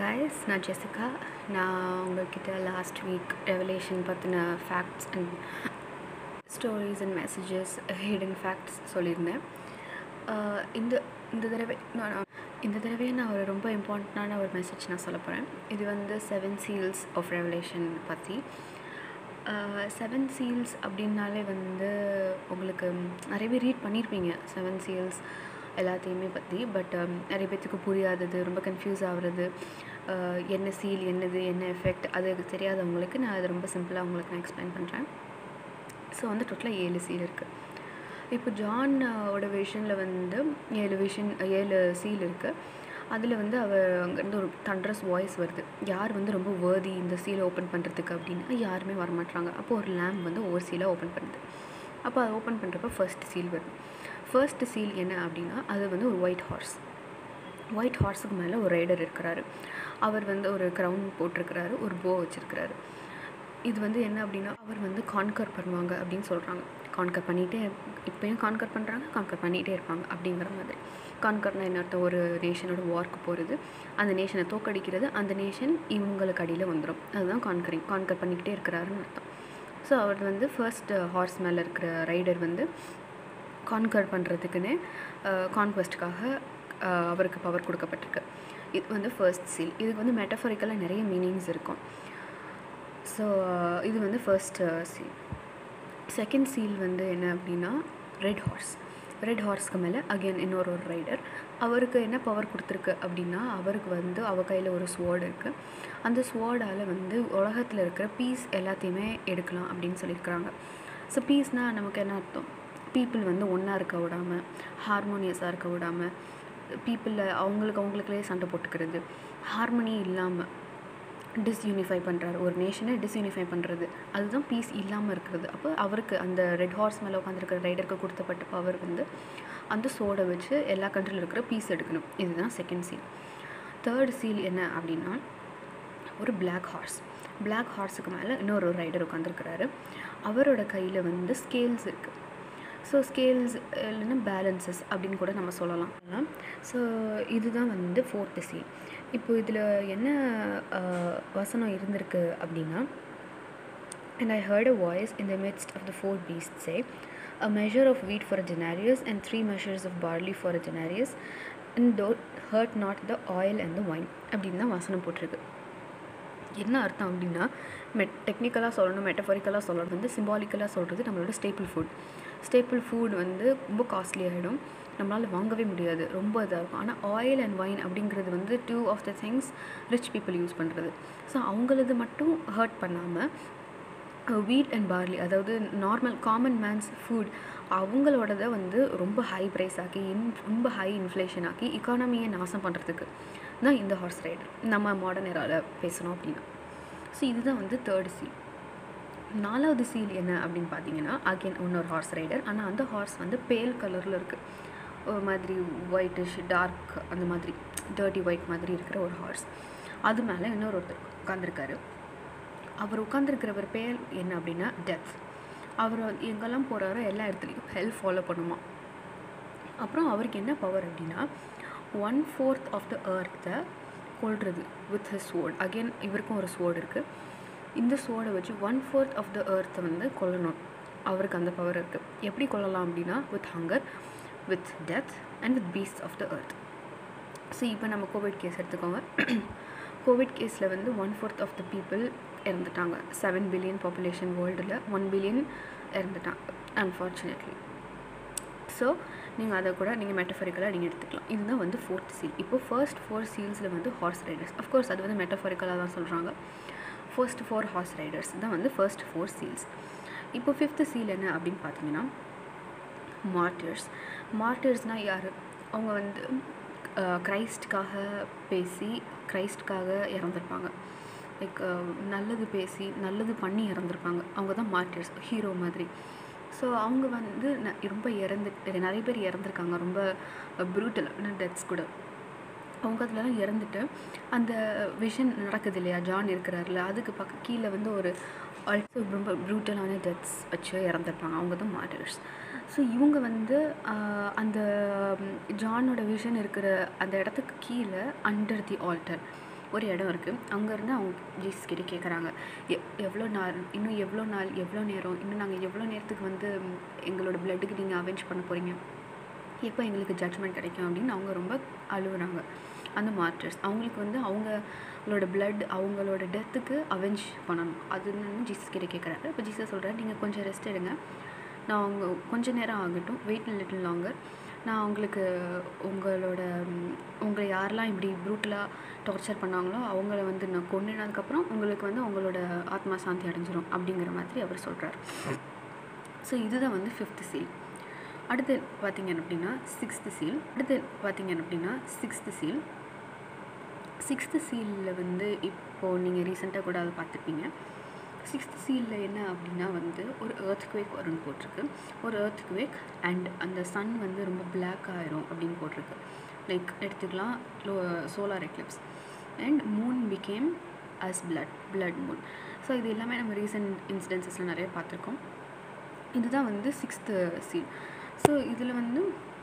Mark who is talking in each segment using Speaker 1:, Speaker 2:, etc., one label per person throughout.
Speaker 1: Guys நான் Jessica நான் உங்கள்கிட்ட லாஸ்ட் வீக் ரெவலேஷன் பற்றின facts and stories and messages hidden facts சொல்லியிருந்தேன் ஆஹ் இந்த இந்த தடவை நான் இந்த தடவை நான் ஒரு ரொம்ப இம்பார்ட்டண்டான ஒரு மெசேஜ் நான் சொல்ல போகிறேன் இது வந்து செவன் சீல்ஸ் ஆஃப் ரெவலேஷன் பற்றி செவன் சீல்ஸ் அப்படின்னாலே வந்து உங்களுக்கு நிறைய பேர் ரீட் பண்ணியிருப்பீங்க செவன் சீல்ஸ் எல்லாத்தையுமே பற்றி பட் நிறைய பேர்த்துக்கு புரியாதது ரொம்ப கன்ஃபியூஸ் ஆகுறது ஆஹ் என்ன சீல் என்னது என்ன எஃபெக்ட் அது தெரியாதவங்களுக்கு நான் அது ரொம்ப சிம்பிளாக உங்களுக்கு நான் எக்ஸ்பிளைன் பண்ணுறேன் ஸோ வந்து டோட்டலாக ஏழு சீல் இருக்குது இப்போ ஜான் ஓட விஷனில் வந்து ஏழு விஷன் ஏழு சீல் இருக்குது அதில் வந்து அவர் அங்கேருந்து ஒரு தண்ட்ரஸ் வாய்ஸ் வருது யார் வந்து ரொம்ப வேர்தி இந்த சீலை ஓப்பன் பண்ணுறதுக்கு அப்படின்னா யாருமே வரமாட்றாங்க அப்போ ஒரு லேம்ப் வந்து ஒவ்வொரு சீலாக ஓப்பன் பண்ணுது அப்போ அதை ஓப்பன் பண்ணுறப்ப ஃபர்ஸ்ட் சீல் வருது ஃபர்ஸ்ட் சீல் என்ன அப்படின்னா அது வந்து ஒரு ஒயிட் ஹார்ஸ் ஒயிட் ஹார்ஸுக்கு மேலே ஒரு ரைடர் இருக்கிறாரு அவர் வந்து ஒரு க்ரௌன் போட்டிருக்கிறாரு ஒரு போ வச்சுருக்கிறாரு இது வந்து என்ன அப்படின்னா அவர் வந்து கான்கர் பண்ணுவாங்க அப்படின்னு சொல்கிறாங்க கான்கர் பண்ணிகிட்டே இப்போயும் கான்கர் பண்ணுறாங்க கான்கர் பண்ணிகிட்டே இருப்பாங்க அப்படிங்கிற மாதிரி கான்கர்னா என்ன அர்த்தம் ஒரு நேஷனோட வார்க்கு போகிறது அந்த நேஷனை தோக்கடிக்கிறது அந்த நேஷன் இவங்களுக்கு அடியில் வந்துடும் அதுதான் கான்கரிங் கான்கர் பண்ணிக்கிட்டே இருக்கிறாருன்னு அர்த்தம் ஸோ அவர் வந்து ஃபர்ஸ்ட் ஹார்ஸ் மேலே இருக்கிற ரைடர் வந்து கான்கர் பண்ணுறதுக்குன்னு கான்குவஸ்ட்டுக்காக அவருக்கு பவர் கொடுக்கப்பட்டிருக்கு இது வந்து ஃபர்ஸ்ட் சீல் இதுக்கு வந்து மெட்டஃபரிக்கலாக நிறைய மீனிங்ஸ் இருக்கும் ஸோ இது வந்து ஃபர்ஸ்ட் சீல் செகண்ட் சீல் வந்து என்ன அப்படின்னா ரெட் ஹார்ஸ் ரெட் ஹார்ஸ்க்கு மேலே அகெயின் இன்னொரு ஒரு ரைடர் அவருக்கு என்ன பவர் கொடுத்துருக்கு அப்படின்னா அவருக்கு வந்து அவ கையில் ஒரு ஸ்வார்டு இருக்குது அந்த ஸ்வார்டால் வந்து உலகத்தில் இருக்கிற பீஸ் எல்லாத்தையுமே எடுக்கலாம் அப்படின்னு சொல்லியிருக்கிறாங்க ஸோ பீஸ்னால் நமக்கு என்ன அர்த்தம் பீப்புள் வந்து ஒன்றா இருக்க விடாமல் ஹார்மோனியஸாக இருக்க விடாமல் பீப்புளில் அவங்களுக்கு அவங்களுக்குள்ளே சண்டை போட்டுக்கிறது ஹார்மனி இல்லாமல் டிஸ்யூனிஃபை பண்ணுறாரு ஒரு நேஷனை டிஸ்யூனிஃபை பண்ணுறது அதுதான் பீஸ் இல்லாமல் இருக்கிறது அப்போ அவருக்கு அந்த ரெட் ஹார்ஸ் மேலே உட்காந்துருக்கிற ரைடருக்கு கொடுத்தப்பட்ட பவர் வந்து அந்த சோடை வச்சு எல்லா கண்ட்ரியில் இருக்கிற பீஸ் எடுக்கணும் இதுதான் செகண்ட் சீல் தேர்ட் சீல் என்ன அப்படின்னா ஒரு பிளாக் ஹார்ஸ் பிளாக் ஹார்ஸுக்கு மேலே இன்னொரு ரைடர் உட்காந்துருக்கிறாரு அவரோட கையில் வந்து ஸ்கேல்ஸ் இருக்குது ஸோ ஸ்கேல்ஸ் இல்லைன்னா பேலன்சஸ் அப்படின்னு கூட நம்ம சொல்லலாம் ஸோ இதுதான் வந்து ஃபோர்த்து சீல் இப்போ இதில் என்ன வசனம் இருந்திருக்கு அப்படின்னா And I heard a voice in the midst of the four beasts say, A measure of wheat for a denarius, and three measures of barley for a denarius, and don't hurt not the oil and the wine. அப்படின்னு தான் வசனம் போட்டிருக்கு என்ன அர்த்தம் அப்படின்னா மெட் டெக்னிக்கலாக சொல்லணும் மெட்டஃபரிக்கலாக சொல்லணும் வந்து சிம்பாலிக்கலாக சொல்கிறது நம்மளோட ஸ்டேபிள் ஃபுட் ஸ்டேபிள் ஃபுட் வந்து ரொம்ப காஸ்ட்லி ஆகிடும் நம்மளால் வாங்கவே முடியாது ரொம்ப இதாக இருக்கும் ஆனால் ஆயில் அண்ட் வைன் அப்படிங்கிறது வந்து two of the things rich people use பண்ணுறது ஸோ அவங்களது மட்டும் ஹர்ட் பண்ணாமல் வீட் அண்ட் பார்லி அதாவது நார்மல் காமன் மேன்ஸ் ஃபுட் அவங்களோடத வந்து ரொம்ப ஹை ப்ரைஸ் ஆக்கி இன் ரொம்ப ஹை இன்ஃப்ளேஷன் ஆக்கி இக்கானமியை நாசம் பண்ணுறதுக்கு தான் இந்த ஹார்ஸ் ரைடர் நம்ம மாடர்ன் ஏராவில் பேசணும் அப்படின்னா ஸோ இதுதான் வந்து தேர்ட் சீல் நாலாவது சீல் என்ன அப்படின்னு பார்த்தீங்கன்னா அகெயின் இன்னொரு ஹார்ஸ் ரைடர் ஆனால் அந்த ஹார்ஸ் வந்து பேல் கலரில் இருக்குது ஒரு மாதிரி ஒயிட்டிஷ் டார்க் அந்த மாதிரி டர்ட்டி ஒயிட் மாதிரி இருக்கிற ஒரு ஹார்ஸ் அது மேலே இன்னொரு ஒருத்தர் உட்காந்துருக்காரு அவர் உட்காந்துருக்கிறவர் பேர் என்ன அப்படின்னா டெத் அவர் எங்கெல்லாம் போகிறாரோ எல்லா இடத்துலையும் ஹெல்ப் ஃபாலோ பண்ணுமா அப்புறம் அவருக்கு என்ன பவர் அப்படின்னா ஒன் ஃபோர்த் ஆஃப் த ஏர்த்தை கொள்வது வித் ஹிஸ் ஸ்வோர்ட் அகெயின் இவருக்கும் ஒரு ஸ்வோர்டு இருக்குது இந்த ஸ்வோர்டை வச்சு ஒன் ஃபோர்த் ஆஃப் த ஏர்த்தை வந்து கொல்லணும் அவருக்கு அந்த பவர் இருக்குது எப்படி கொல்லலாம் அப்படின்னா with hunger with death and with beast of the earth so இப்போ நம்ம கோவிட் கேஸ் எடுத்துக்கோங்க கோவிட் கேஸில் வந்து one fourth of the people இறந்துட்டாங்க செவன் பில்லியன் பாப்புலேஷன் வேர்ல்டில் ஒன் பில்லியன் இறந்துட்டாங்க அன்ஃபார்ச்சுனேட்லி ஸோ நீங்கள் அதை கூட நீங்கள் மெட்டஃபரிக்கலாக நீங்கள் எடுத்துக்கலாம் இதுதான் வந்து ஃபோர்த் சீல் இப்போ ஃபர்ஸ்ட் ஃபோர் சீல்ஸில் வந்து ஹார்ஸ் ரைடர்ஸ் அஃப்கோர்ஸ் அது வந்து மெட்டஃபரிக்கலாக தான் சொல்கிறாங்க ஃபர்ஸ்ட் ஃபோர் ஹார்ஸ் ரைடர்ஸ் தான் வந்து ஃபர்ஸ்ட் ஃபோர் சீல்ஸ் இப்போ ஃபிஃப்த்து சீல் என்ன அப்படின்னு பார்த்தீங்கன்னா மார்டர்ஸ் மார்டர்ஸ்னால் யார் அவங்க வந்து கிரைஸ்ட்காக பேசி கிரைஸ்ட்காக இறந்துருப்பாங்க லைக் நல்லது பேசி நல்லது பண்ணி இறந்துருப்பாங்க அவங்க தான் மார்டர்ஸ் ஹீரோ மாதிரி ஸோ அவங்க வந்து ந ரொம்ப இறந்து நிறைய பேர் இறந்துருக்காங்க ரொம்ப ப்ரூட்டலான டெத்ஸ் கூட அவங்க அதுலலாம் இறந்துட்டு அந்த விஷன் நடக்குது இல்லையா ஜான் இருக்கிறாருல அதுக்கு பக்க கீழே வந்து ஒரு ஆல்சோ ரொம்ப ப்ரூட்டலான டெத்ஸ் வச்சு இறந்துருப்பாங்க அவங்க தான் மார்டர்ஸ் ஸோ இவங்க வந்து அந்த ஜானோட விஷன் இருக்கிற அந்த இடத்துக்கு கீழே அண்டர் தி ஆல்டர் ஒரு இடம் இருக்குது அங்கேருந்து அவங்க ஜீசஸ் கிட்டே கேட்குறாங்க எ எவ்வளோ நாள் இன்னும் எவ்வளோ நாள் எவ்வளோ நேரம் இன்னும் நாங்கள் எவ்வளோ நேரத்துக்கு வந்து ம், எங்களோட பிளட்டுக்கு நீங்கள் அவெஞ்ச் பண்ண போகிறீங்க எப்போ எங்களுக்கு ஜட்ஜ்மெண்ட் கிடைக்கும் அப்படின்னு அவங்க ரொம்ப அழுகுறாங்க அந்த மார்டர்ஸ் அவங்களுக்கு வந்து அவங்களோட blood அவங்களோட டெத்துக்கு அவெஞ்ச் பண்ணணும் அதுன்னு ஜீசஸ் கிட்ட கேட்குறாரு இப்போ ஜீசஸ் சொல்கிறாரு நீங்கள் கொஞ்சம் ரெஸ்ட் எடுங்க நான் அவங்க கொஞ்ச நேரம் ஆகட்டும் வெயிட் லிட்டில் லாங்கர் நான் உங்களுக்கு உங்களோட ம், உங்களை யாரெல்லாம் இப்படி ப்ரூட்டலாக டார்ச்சர் பண்ணாங்களோ அவங்கள வந்து நான் கொண்டுனதுக்கப்புறம் உங்களுக்கு வந்து உங்களோட ஆத்மா சாந்தி அடைஞ்சிரும் அப்படிங்கிற மாதிரி அவர் சொல்கிறார் ஸோ இதுதான் வந்து ஃபிஃப்த் சீல் அடுத்து பார்த்தீங்க அப்படின்னா சிக்ஸ்த்து சீல் அடுத்து பார்த்தீங்க அப்படின்னா சிக்ஸ்த்து சீல் சிக்ஸ்த்து சீலில் வந்து இப்போது நீங்கள் ரீசெண்டாக கூட அதை பார்த்துருப்பீங்க சிக்ஸ்த் சீலில் என்ன அப்படின்னா வந்து ஒரு earthquake வரும்னு போட்டிருக்கு ஒரு earthquake அண்ட் அந்த சன் வந்து ரொம்ப black ஆயிரும் அப்படின்னு போட்டிருக்கு லைக் எடுத்துக்கலாம் lo solar eclipse and moon became as blood blood moon so இது எல்லாமே நம்ம ரீசெண்ட் இன்சிடென்சஸில் நிறைய பார்த்துருக்கோம் இதுதான் வந்து சிக்ஸ்த்து சீல் ஸோ இதில் வந்து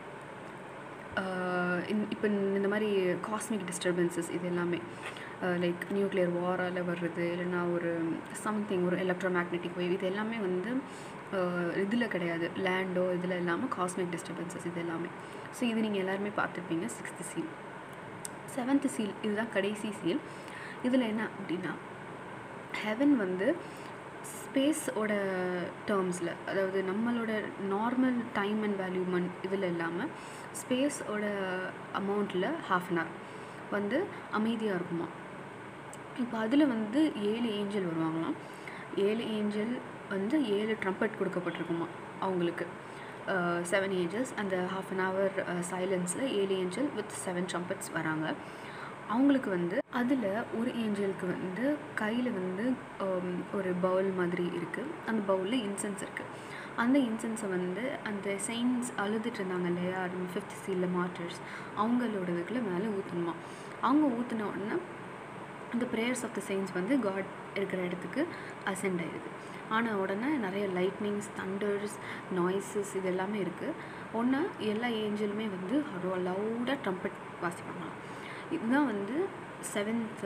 Speaker 1: இப்போ இந்த மாதிரி காஸ்மிக் டிஸ்டர்பன்சஸ் இது எல்லாமே லைக் நியூக்ளியர் வாரால் வர்றது இல்லைன்னா ஒரு சம்திங் ஒரு எலக்ட்ரோ மேக்னெட்டிக் வேவ் இது எல்லாமே வந்து இதில் கிடையாது லேண்டோ இதில் இல்லாமல் காஸ்மிக் டிஸ்டர்பன்சஸ் இது எல்லாமே ஸோ இது நீங்கள் எல்லாருமே பார்த்துருப்பீங்க சிக்ஸ்த்து சீல் செவன்த்து சீல் இதுதான் கடைசி சீல் இதில் என்ன அப்படின்னா ஹெவன் வந்து ஸ்பேஸோட டேர்ம்ஸில் அதாவது நம்மளோட நார்மல் டைம் அண்ட் வேல்யூமன் இதில் இல்லாமல் ஸ்பேஸோட அமௌண்ட்டில் ஹாஃப் அன் ஹவர் வந்து அமைதியாக இருக்குமா இப்போ அதில் வந்து ஏழு ஏஞ்சல் வருவாங்களாம் ஏழு ஏஞ்சல் வந்து ஏழு ட்ரம்பட் கொடுக்கப்பட்டிருக்குமா அவங்களுக்கு செவன் ஏஞ்சல்ஸ் அந்த ஹாஃப் அன் ஹவர் சைலன்ஸில் ஏழு ஏஞ்சல் வித் செவன் ட்ரம்பட்ஸ் வராங்க அவங்களுக்கு வந்து அதில் ஒரு ஏஞ்சலுக்கு வந்து கையில் வந்து ஆம், ஒரு பவுல் மாதிரி இருக்குது அந்த பவுலில் இன்சென்ஸ் இருக்குது அந்த இன்சென்ஸை வந்து அந்த செயின்ஸ் அழுதுட்டு இருந்தாங்க இல்லையா ஃபிஃப்த் சீலில் மார்டர்ஸ் அவங்களோட இதுக்குள்ள மேலே ஊற்றணுமா அவங்க ஊற்றின உடனே அந்த ப்ரேயர்ஸ் ஆஃப் த செயின்ஸ் வந்து காட் இருக்கிற இடத்துக்கு அசெண்ட் ஆயிடுது ஆனால் உடனே நிறைய லைட்னிங்ஸ் தண்டர்ஸ் நாய்ஸஸ் இது எல்லாமே இருக்குது ஒன்று எல்லா ஏஞ்சலுமே வந்து அவ்வளோ லவுடாக ட்ரம்பட் வாசிப்பாங்களாம் இதுதான் வந்து செவன்த்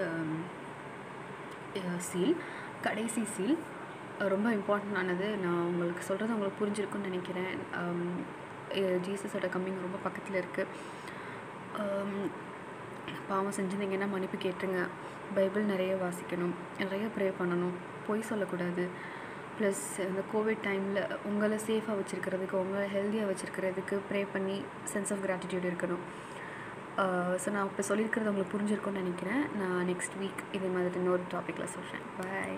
Speaker 1: சீல் கடைசி சீல் ரொம்ப இம்பார்ட்டண்டானது நான் உங்களுக்கு சொல்கிறது உங்களுக்கு புரிஞ்சிருக்குன்னு நினைக்கிறேன் ஜீசஸோட கம்மிங் ரொம்ப பக்கத்தில் இருக்குது பாவம் செஞ்சிருந்தீங்கன்னா மன்னிப்பு கேட்டுருங்க பைபிள் நிறைய வாசிக்கணும் நிறைய ப்ரே பண்ணணும் பொய் சொல்லக்கூடாது ப்ளஸ் இந்த கோவிட் டைமில் உங்களை சேஃபாக வச்சுருக்கிறதுக்கு உங்களை ஹெல்த்தியாக வச்சுருக்கிறதுக்கு ப்ரே பண்ணி சென்ஸ் ஆஃப் கிராட்டிடியூட் இருக்கணும் ஸோ நான் இப்போ சொல்லியிருக்கிறது உங்களுக்கு புரிஞ்சிருக்கும்னு நினைக்கிறேன் நான் நெக்ஸ்ட் வீக் இதே மாதிரி இன்னொரு டாப்பிக்கில் சொல்கிறேன் பாய்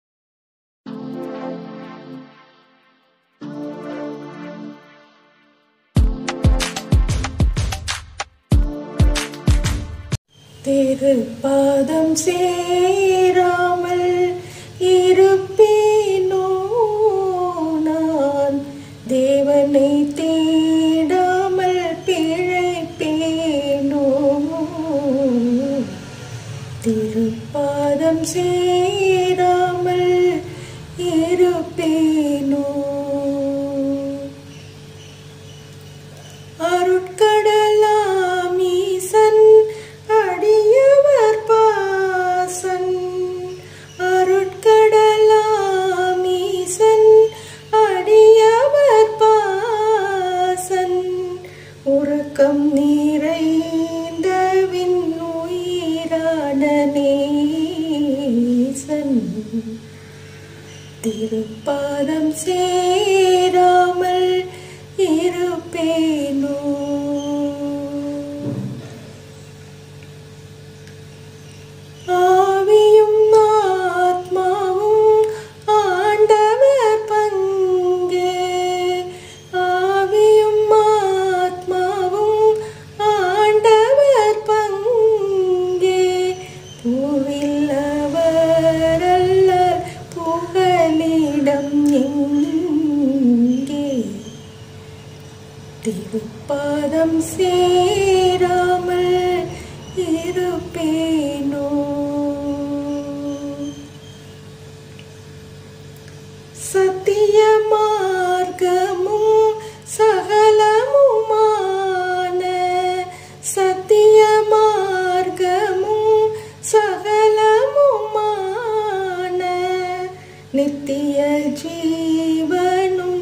Speaker 2: திருப்பாதம் சேராமல் இருப்பேனோ நான் தேவனை தேடாமல் பிழைப்பேனோ திருப்பாதம் சேராமல் இருப்பேனோ அருட்கடலாம் ஈசன் அடியவர் பாசன் அருட்கடலாம் ஈசன் அடியவர் பாசன் உறக்கம் நிறைந்த விண்ணுயிரான நேசன் திருப்பாதம் சேராமல் இருப்பேனோ ஆவியும் ஆத்மாவும் ஆண்டவர் பங்கே ஆவியும் ஆத்மாவும் ஆண்டவர் பங்கே பூவில் அவரல்ல புகலிடம் எங்கே திருப்பாதம் சேராமல் இருப்பேனோ சத்திய மார்க்கமும் சகலமுமான சத்திய மார்க்கமும் சகலமுமான நித்திய ஜீவனும்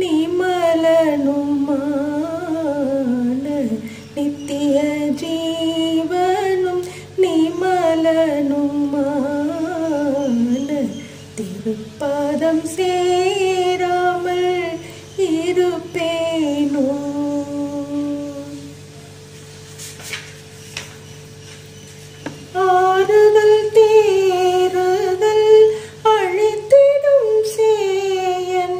Speaker 2: நிமலனுமான நித்திய ஜீவனும் நிமலனுமான திருப்பாதம் சேராமல் இருப்பேனோ ஆறுதல் தேறுதல் அழித்திடும் சேயன்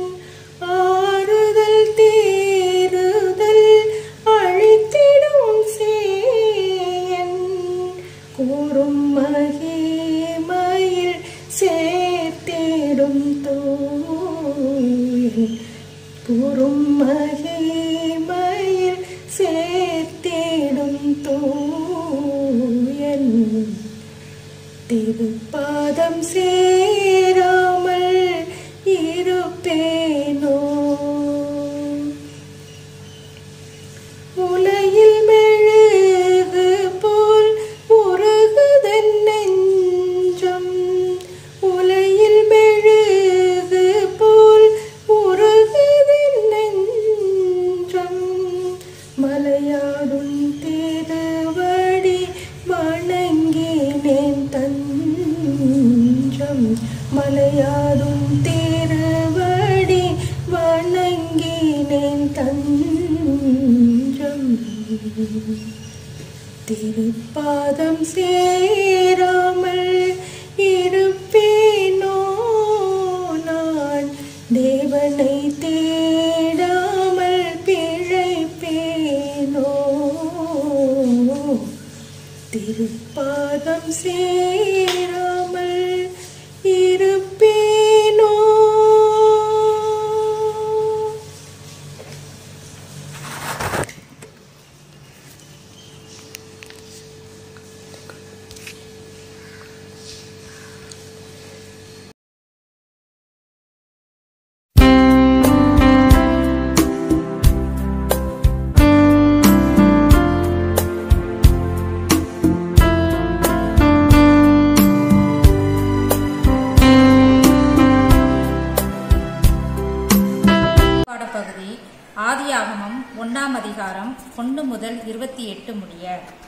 Speaker 2: ஆறுதல் தேறுதல் அழித்திடும் சேயன் கூறும் மகிமையில் சேர்த்திடும் தூயன் கூறும் மகிமையில் சேர்த்திடும் தூயன் திருப்பாதம் சேராமல் இருப்பேனோ உலையில் மெழுகு போல் உருகுதன் நெஞ்சம் உலையில் மெழுகு போல் உருகுதன் நெஞ்சம் மலையாடும் திருவடி வணங்கினேன் தஞ்சம் மலையாடும் திருவடி வணங்கினேன் தஞ்சம் திருப்பாதம் சேராமல் இருப்பேனோ நான் தேவனை தேடாமல் பிழைப்பேனோ திருப்பாதம் சேராமல் இருப்பேனோ
Speaker 3: பாடப்பகுதி ஆதியாகமம் ஒன்னாம் அதிகாரம் ஒன்று முதல் இருபத்தி எட்டு முடிய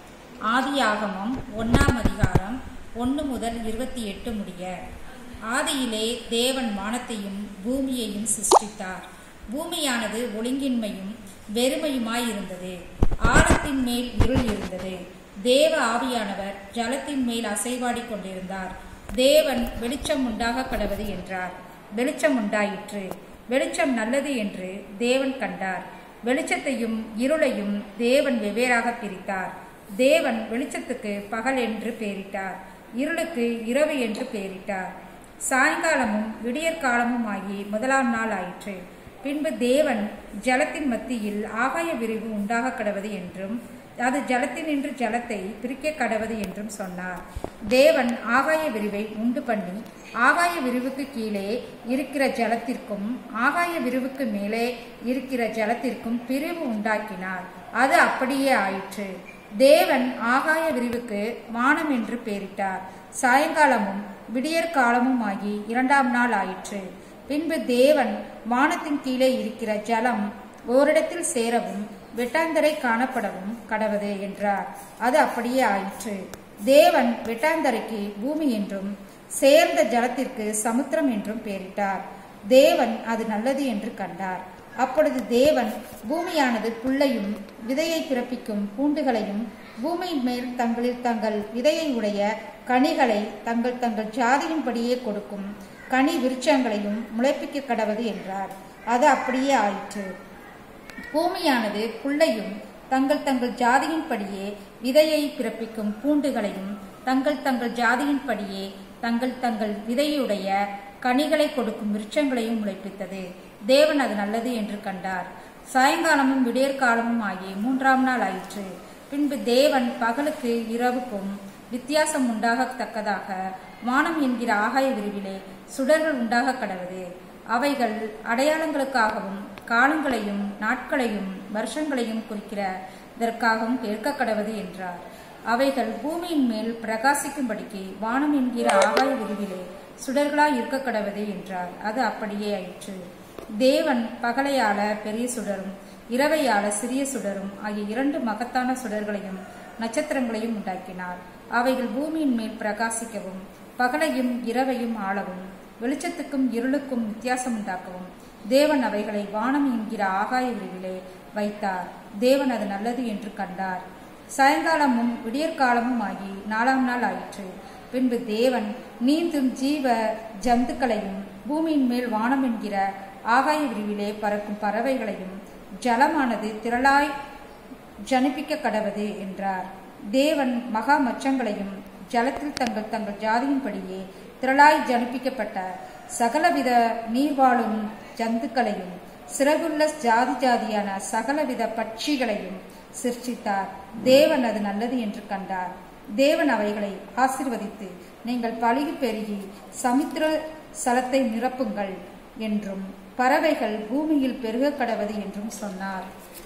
Speaker 3: ஆதியாகமம் ஒன்னாம் அதிகாரம் ஒன்று முதல் இருபத்தி எட்டு முடிய ஆதியிலே தேவன் வானத்தையும் பூமியையும் சிருஷ்டித்தார் பூமியானது ஒழுங்கின்மையும் வெறுமையுமாயிருந்தது ஆழத்தின் மேல் இருள் இருந்தது தேவ ஆவியானவர் ஜலத்தின் மேல் அசைவாடிக் கொண்டிருந்தார் தேவன் வெளிச்சம் உண்டாக கடவது என்றார் வெளிச்சம் உண்டாயிற்று வெளிச்சம் நல்லது என்று தேவன் கண்டார் வெளிச்சத்தையும் இருளையும் தேவன் வெவ்வேறாக பிரித்தார் தேவன் வெளிச்சத்துக்கு பகல் என்று பெயரிட்டார் இருளுக்கு இரவு என்று பெயரிட்டார் சாயங்காலமும் விடியற்காலமும் ஆகி முதலாம் நாள் ஆயிற்று பின்பு தேவன் ஜலத்தின் மத்தியில் ஆகாய விரிவு உண்டாக கடவது என்றும் அது ஜலத்தினின்று ஜலத்தை பிரிக்க கடவது என்றும் சொன்னார் தேவன் ஆகாய விரிவை உண்டு பண்ணி ஆகாய விரிவுக்கு கீழே இருக்கிற ஜலத்திற்கும் ஆகாய விரிவுக்கு மேலே இருக்கிற ஜலத்திற்கும் பிரிவு உண்டாக்கினார் அது அப்படியே ஆயிற்று தேவன் ஆகாய விரிவுக்கு வானம் என்று பெயரிட்டார் சாயங்காலமும் விடியற்காலமும் ஆகி இரண்டாம் நாள் ஆயிற்று பின்பு தேவன் வானத்தின் கீழே இருக்கிற ஜலம் ஓரிடத்தில் சேரவும் வெட்டாந்தரை காணப்படவும் கடவது என்றார் அது அப்படியே ஆயிற்று தேவன் வெட்டாந்தரைக்கு பூமி என்றும் சேர்ந்த ஜலத்திற்கு சமுத்திரம் என்றும் பெயரிட்டார் தேவன் அது நல்லது என்று கண்டார் அப்பொழுது தேவன் பூமியானது புல்லையும் விதையை பிறப்பிக்கும் பூண்டுகளையும் பூமியின் மேல் தங்களில் தங்கள் விதையை உடைய கனிகளை தங்கள் தங்கள் ஜாதியின்படியே கொடுக்கும் கனி விருட்சங்களையும் முளைப்பிக்க கடவது என்றார் அது அப்படியே ஆயிற்று பூமியானது புல்லையும் தங்கள் தங்கள் ஜாதியின்படியே விதையை பிறப்பிக்கும் பூண்டுகளையும் தங்கள் தங்கள் ஜாதியின்படியே தங்கள் தங்கள் விதையுடைய கனிகளை கொடுக்கும் விருட்சங்களையும் முளைப்பித்தது தேவன் அது நல்லது என்று கண்டார் சாயங்காலமும் விடியற்காலமும் ஆகி மூன்றாம் நாள் ஆயிற்று பின்பு தேவன் பகலுக்கு இரவுக்கும் வித்தியாசம் உண்டாகத்தக்கதாக வானம் என்கிற ஆகாய விரிவிலே சுடர்கள் உண்டாக கடவுது அவைகள் அடையாளங்களுக்காகவும் காலங்களையும் நாட்களையும் வருஷங்களையும் குறிக்கிற இதற்காகவும் கேட்க கடவது என்றார் அவைகள் பூமியின் மேல் பிரகாசிக்கும்படிக்கு வானம் என்கிற ஆகாய விரிவிலே சுடர்களாய் இருக்க கடவுது என்றார் அது அப்படியே ஆயிற்று தேவன் பகலையால பெரிய சுடரும் இரவையால சிறிய சுடரும் ஆகிய இரண்டு மகத்தான சுடர்களையும் நட்சத்திரங்களையும் உண்டாக்கினார் அவைகள் பூமியின் மேல் பிரகாசிக்கவும் பகலையும் இரவையும் ஆளவும் வெளிச்சத்துக்கும் இருளுக்கும் வித்தியாசம் உண்டாக்கவும் தேவன் அவைகளை வானம் என்கிற ஆகாய விரிவிலே வைத்தார் தேவன் அது நல்லது என்று கண்டார் சாயங்காலமும் விடியற்காலமும் ஆகி நாலாம் நாள் ஆயிற்று பின்பு தேவன் நீந்தும் ஜீவ ஜந்துக்களையும் பூமியின் மேல் வானம் என்கிற ஆகாய விரிவிலே பறக்கும் பறவைகளையும் ஜலமானது திரளாய் ஜனிப்பிக்க கடவது என்றார் தேவன் மகா மச்சங்களையும் ஜலத்தில் தங்கள் தங்கள் ஜாதியின்படியே திரளாய் ஜனிப்பிக்கப்பட்ட சகலவித நீர்வாழும் ஜந்துக்களையும் சிறகுள்ள ஜாதி ஜாதியான சகலவித பட்சிகளையும் சிருஷ்டித்தார் தேவன் அது நல்லது என்று கண்டார் தேவன் அவைகளை ஆசிர்வதித்து நீங்கள் பழுகி பெருகி சமுத்திர சலத்தை நிரப்புங்கள் என்றும் பறவைகள் பூமியில் பெருக கடவது என்றும் சொன்னார்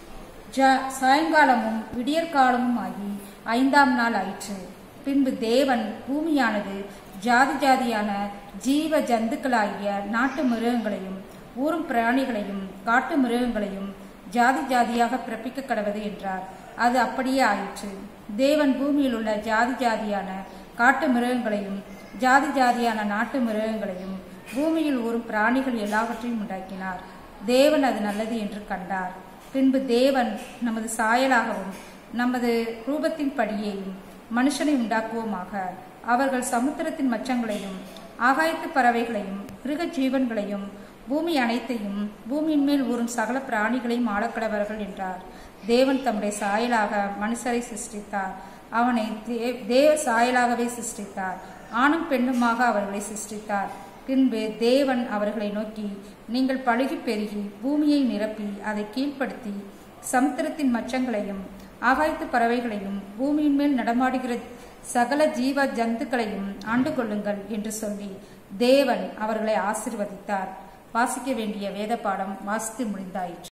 Speaker 3: ஜ சாயங்காலமும் விடியற்காலமும் ஆகி ஐந்தாம் நாள் ஆயிற்று பின்பு தேவன் பூமியானது ஜாதி ஜாதியான ஜீவ ஜந்துக்களாகிய நாட்டு மிருகங்களையும் ஊரும் பிராணிகளையும் காட்டு மிருகங்களையும் ஜாதி ஜாதியாக பிறப்பிக்க கடவது என்றார் அது அப்படியே ஆயிற்று தேவன் பூமியில் உள்ள ஜாதி ஜாதியான காட்டு மிருகங்களையும் ஜாதி ஜாதியான நாட்டு மிருகங்களையும் பூமியில் ஊறும் பிராணிகள் எல்லாவற்றையும் உண்டாக்கினார் தேவன் அது நல்லது என்று கண்டார் பின்பு தேவன் நமது சாயலாகவும் நமது ரூபத்தின் படியேயும் மனுஷனை உண்டாக்குவோமாக அவர்கள் சமுத்திரத்தின் மச்சங்களையும் ஆகாயத்து பறவைகளையும் மிருக ஜீவன்களையும் பூமி அனைத்தையும் பூமியின் மேல் ஊறும் சகல பிராணிகளையும் ஆளக்கடவர்கள் என்றார் தேவன் தம்முடைய சாயலாக மனுஷரை சிருஷ்டித்தார் அவனை தே- தேவ சாயலாகவே சிருஷ்டித்தார் ஆணும் பெண்ணுமாக அவர்களை சிருஷ்டித்தார் பின்பு தேவன் அவர்களை நோக்கி நீங்கள் பழுகி பெருகி பூமியை நிரப்பி அதை கீழ்ப்படுத்தி சமுத்திரத்தின் மச்சங்களையும் ஆகாயத்து பறவைகளையும் பூமியின் மேல் நடமாடுகிற சகல ஜீவ ஜந்துக்களையும் ஆண்டு கொள்ளுங்கள் என்று சொல்லி தேவன் அவர்களை ஆசிர்வதித்தார் வாசிக்க வேண்டிய வேத பாடம் வாசித்து முடிந்தாயிற்று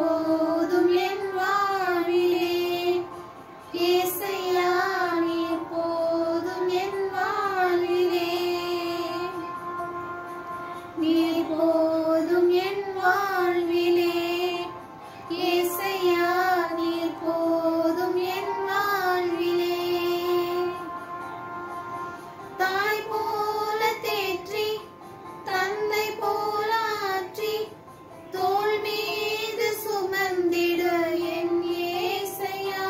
Speaker 4: போதும் என் வாழ்விலே ஏசையா நீர் போதும் என் வாழ்விலே நீர் போதும் என் வாழ்விலே ஏசையா நீர் போதும் என் வாழ்விலே தாய் போல தேற்றி தந்தை போல ஆற்றி தோள் மீது சுமந்திட என் ஏசையா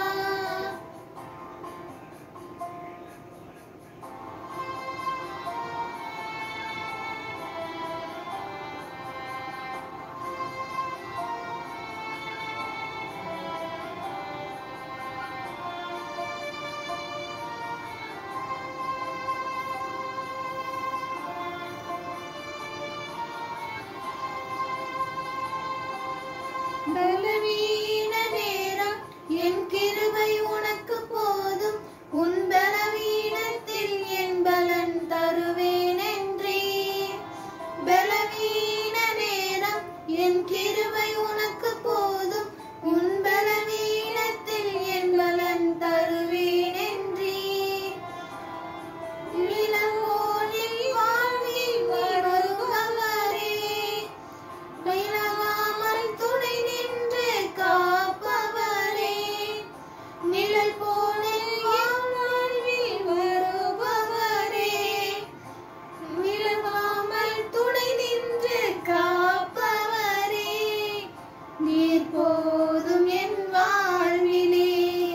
Speaker 4: பலவீன நேரம் என் கிருபை உனக்கு போதும் உன் பலவீனத்தில் என் பலன் தருவேன் என்றே பலவீன நேரம் என் கிருபை உனக்கு போதும் உன் பலவீனத்தில் என் பலன் தருவேன் என்றே இளங்கோலில் வாழ்வில் வருபவரே விலகாமல் துணை நின்று காப்பவரே நிழல் போல என் வாழ்வில் வருபவரே விலகாமல் துணை நின்று காப்பவரே நீர் போதும் என் வாழ்விலே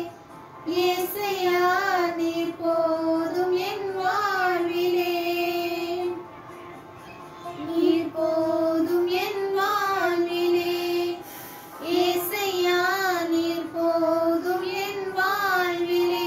Speaker 4: ஏசையா நீர் போதும் என் வாழ்விலே நீர் போதும் என் வாழ்விலே ஏசையா நீர் போதும் என் வாழ்விலே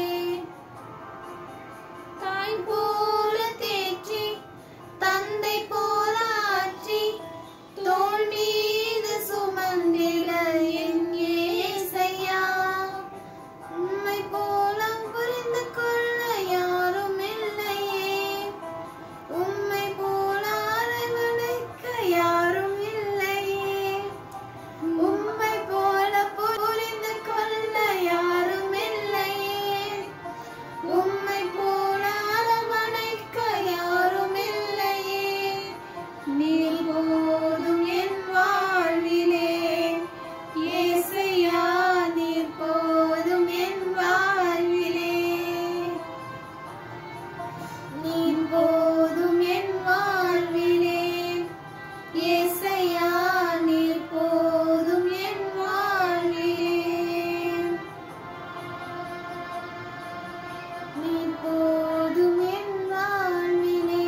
Speaker 4: தாய் போல தேற்றி தந்தை போல ஆற்றி தோள் மீது சுமந்திட என் ஏசையா உம்மை போல புரிந்து கொள்ள யாரும் இல்லையே உம்மை போல அரவணைக்க யாரும் இல்லையே உம்மை போல புரிந்து கொள்ள யாரும் இல்லையே உம்மை போல அரவணைக்க யாரும் இல்லையே நீர் போதும் என் வாழ்விலே ஏசையா நீர் போதும் என் வாழ்விலே நீர் போதும் என் வாழ்விலே ஏசையா நீர் போதும் என் வாழ்விலே நீர் போதும் என் வாழ்விலே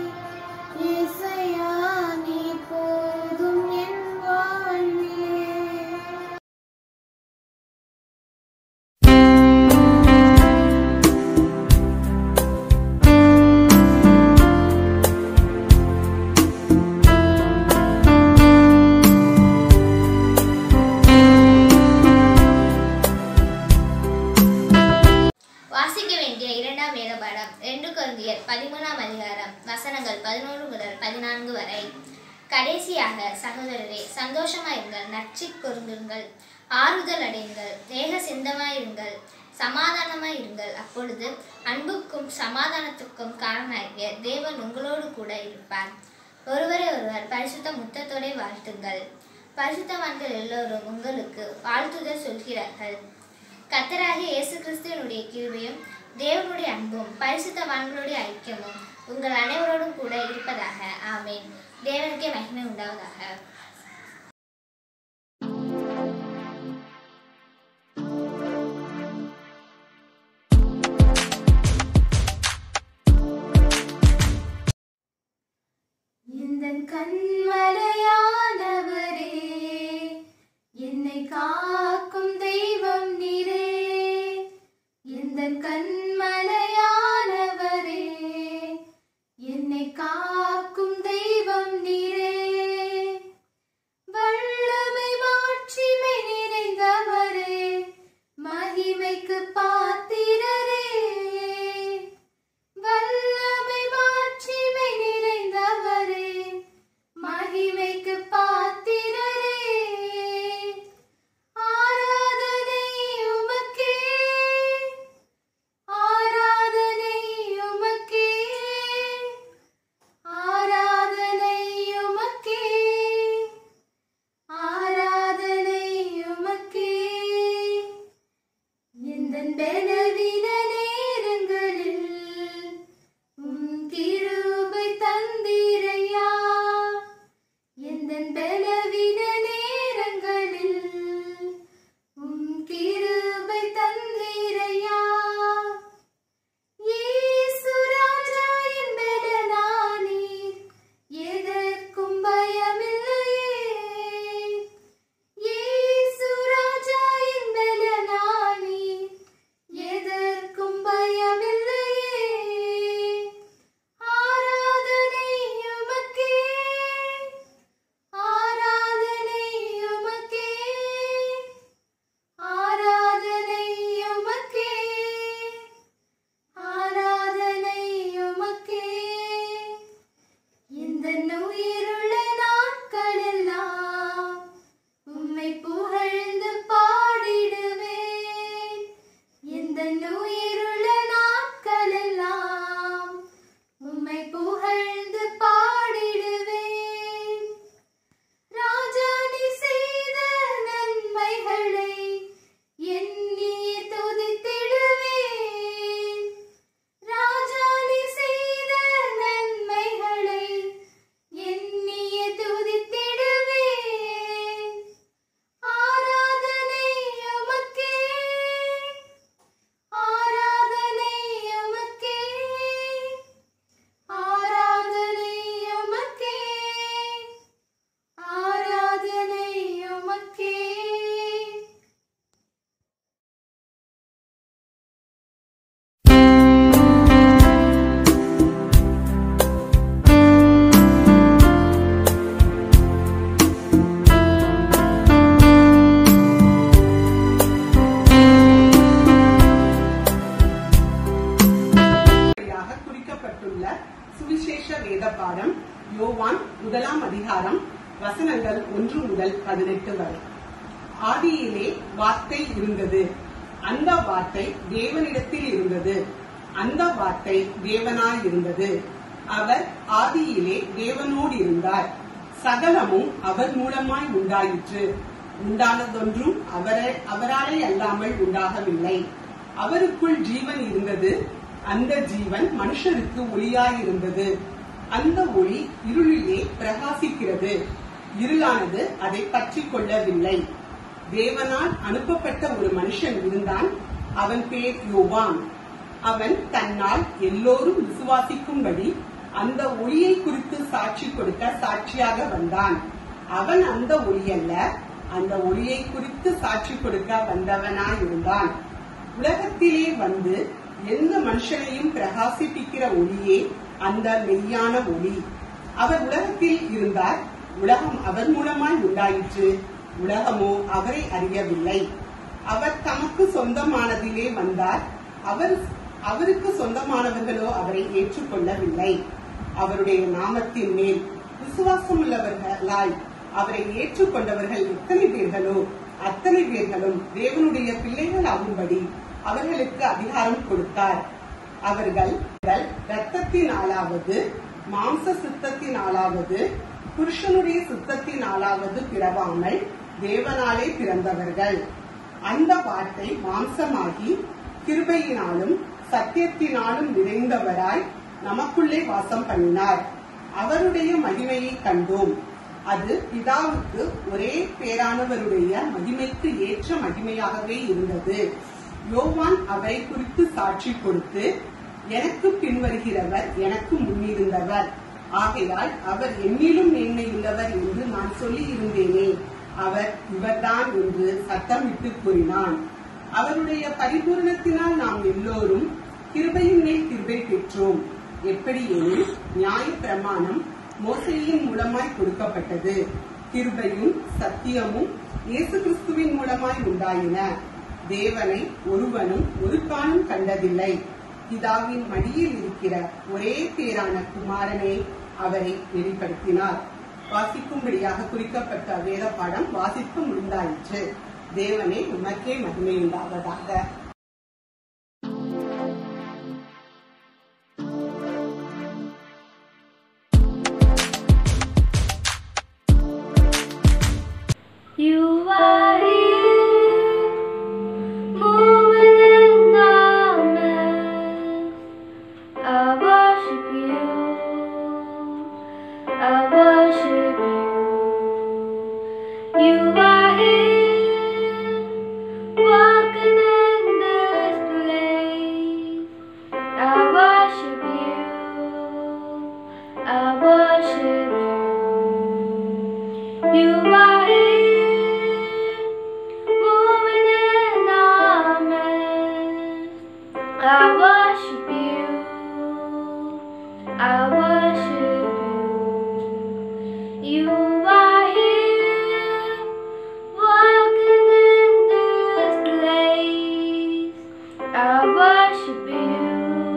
Speaker 4: ஏசையா நீர் போதும் என் வாழ்விலே
Speaker 5: வாசிக்க வேண்டிய இரண்டாம் வேத பாடம் ரெண்டு கொரிந்தியர் பதிமூணாம் அதிகாரம் வசனங்கள் பதினோரு முதல் பதினான்கு வரை கடைசியாக சகோதரரே சந்தோஷமாயிருங்கள் நச்சிக் பொருந்துங்கள் ஆறுதல் அடையுங்கள் ஏக சிந்தமாயிருங்கள் சமாதானமாயிருங்கள் அப்பொழுது அன்புக்கும் சமாதானத்துக்கும் காரணமாகிய தேவன் உங்களோடு கூட இருப்பார் ஒருவரை ஒருவர் பரிசுத்த முத்தத்தோட வாழ்த்துங்கள் பரிசுத்தவான்கள் எல்லோரும் உங்களுக்கு வாழ்த்துதல் சொல்கிறார்கள் கத்தராகிய இயேசு கிறிஸ்துவனுடைய கிருபையும் தேவனுடைய அன்பும் பரிசுத்தவான்களுடைய ஐக்கியமும் உங்கள் அனைவரோடும் கூட இருப்பதாக ஆமென் தேவனுக்கே மகிமை உண்டாவதாக
Speaker 4: இந்த கண்மலையானவரே என்னை காக்கும் தெய்வம் நீரே இந்த கண்மலையானவரே என்னை காக்கும் தெய்வம் நீரே வல்லமை மாட்சிமை நிறைந்தவரே மகிமைக்கு பாத்திரரே வல்லமை மாட்சிமை நிறைந்தவரே மகிமைக்கு பாத்திரரே
Speaker 6: முதல் பதினெட்டு வரை ஆதியிலே வார்த்தை இருந்தது அந்த வார்த்தை தேவனிடத்தில் இருந்தது அந்த வார்த்தை தேவனாய் இருந்தது அவர் ஆதியிலே தேவனோடு இருந்தார் சகலமும் அவர் மூலமாய் உண்டாயிற்று உண்டானதொன்றும் அவரை அவராலே அல்லாமல் உண்டாகவில்லை அவருக்குள் ஜீவன் இருந்தது அந்த ஜீவன் மனுஷருக்கு ஒளியாயிருந்தது அந்த ஒளி இருளிலே பிரகாசிக்கிறது இருளானது அதை பற்றிக் கொள்ளவில்லை தேவனால் அனுப்பப்பட்ட ஒரு மனுஷன் இருந்தான் அவன் பேர் யோவான் அவன் தன்னால் எல்லோரும் விசுவாசிக்கும்படி அந்த ஒளியை குறித்து சாட்சி கொடுக்க சாட்சியாக வந்தான் அவன் அந்த ஒளி அல்ல அந்த ஒளியை குறித்து சாட்சி கொடுக்க வந்தவனாய் இருந்தான் உலகத்திலே வந்து எந்த மனுஷனையும் பிரகாசிப்பிக்கிற ஒளியே அந்த மெய்யான ஒளி அவர் உலகத்தில் இருந்தார் உலகம் அவர் மூலமாய் உண்டாயிற்று உலகமோ அவரை அறியவில்லை அவர் தமக்கு சொந்தமானதிலே வந்தார் அவர் அவருக்கு சொந்தமானவர்களோ அவரை ஏற்றுக்கொள்ளவில்லை அவருடைய நாமத்தின் மேல் விசுவாசமுள்ளவர்களாய் அவரை ஏற்றுக்கொண்டவர்கள் எத்தனை பேர்களோ அத்தனை பேர்களும் தேவனுடைய பிள்ளைகள் ஆகும்படி அவர்களுக்கு அதிகாரம் கொடுத்தார் அவர்கள் இரத்தத்தினாலாவது மாம்ச சித்தத்தினாலாவது புருஷனுடைய சித்தத்தினாலாவது பிறவாமல் தேவனாலே பிறந்தவர்கள் அந்த வார்த்தை மாம்சமாகி கிருபையினாலும் சத்தியத்தினாலும் நிறைந்தவராய் நமக்குள்ளே வாசம் பண்ணினார் அவருடைய மகிமையை கண்டோம் அது பிதாவுக்கு ஒரே பேரானவருடைய மகிமைக்கு ஏற்ற மகிமையாகவே இருந்தது யோவான் அவரை குறித்து சாட்சி கொடுத்து எனக்கு பின்வருகிறவர் எனக்கு முன்னிருந்தவர் ஆகையால் அவர் என்னிலும் மேன்மையுள்ளவர் என்று நான் சொல்லி இருந்தேனே அவர் இவர்தான் என்று சத்தமிட்டு கூறினான் அவருடைய பரிபூரணத்தினால் நாம் எல்லோரும் கிருபையின் மேல் கிருபை பெற்றோம் எப்படி எனில் நியாய பிரமாணம் மோசையின் மூலமாய் கொடுக்கப்பட்டது கிருபையும் சத்தியமும் இயேசு கிறிஸ்துவின் மூலமாய் உண்டாயின தேவனை ஒருவனும் ஒரு காலம் கண்டதில்லை பிதாவின் மடியில் இருக்கிற ஒரே பேரான குமாரனே அவரை வெளிப்படுத்தினார் வாசிக்கும்படியாக குறிக்கப்பட்ட வேத பாடம் வாசிக்க முடிந்தாயிற்று தேவனே உமக்கே மகிமையுண்டாவதாக
Speaker 4: You are here, moving in our midst. I worship you. I worship you. You are here, walking in this place. I worship you. I worship you. You are here, moving in our midst. I worship you. I worship you. You are here, walking in this place. I worship you.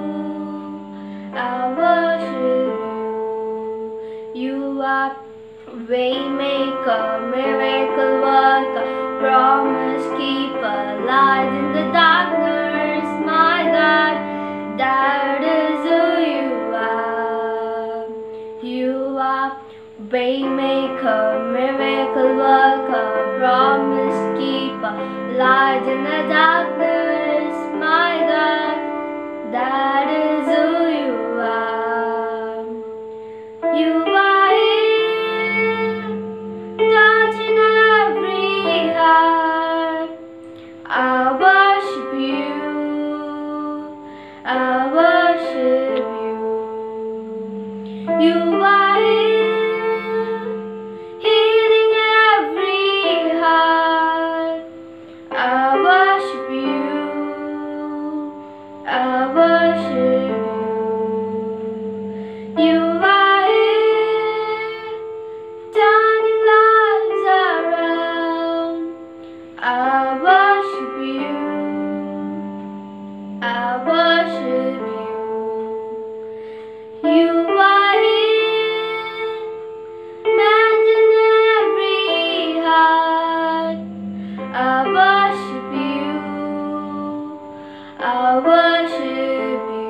Speaker 4: I worship you. You are Waymaker, miracle worker, promise keeper, light in the darkness, my God, that is who you are. You are Waymaker, miracle worker, promise keeper, light in the darkness, my God, that is who you are. You are here, touching every heart. I worship you. I worship you. You are here, healing every heart. I worship you. I worship you. You are here, turning lives around. I worship you. I worship you. You are here, mending every worship you. I worship you.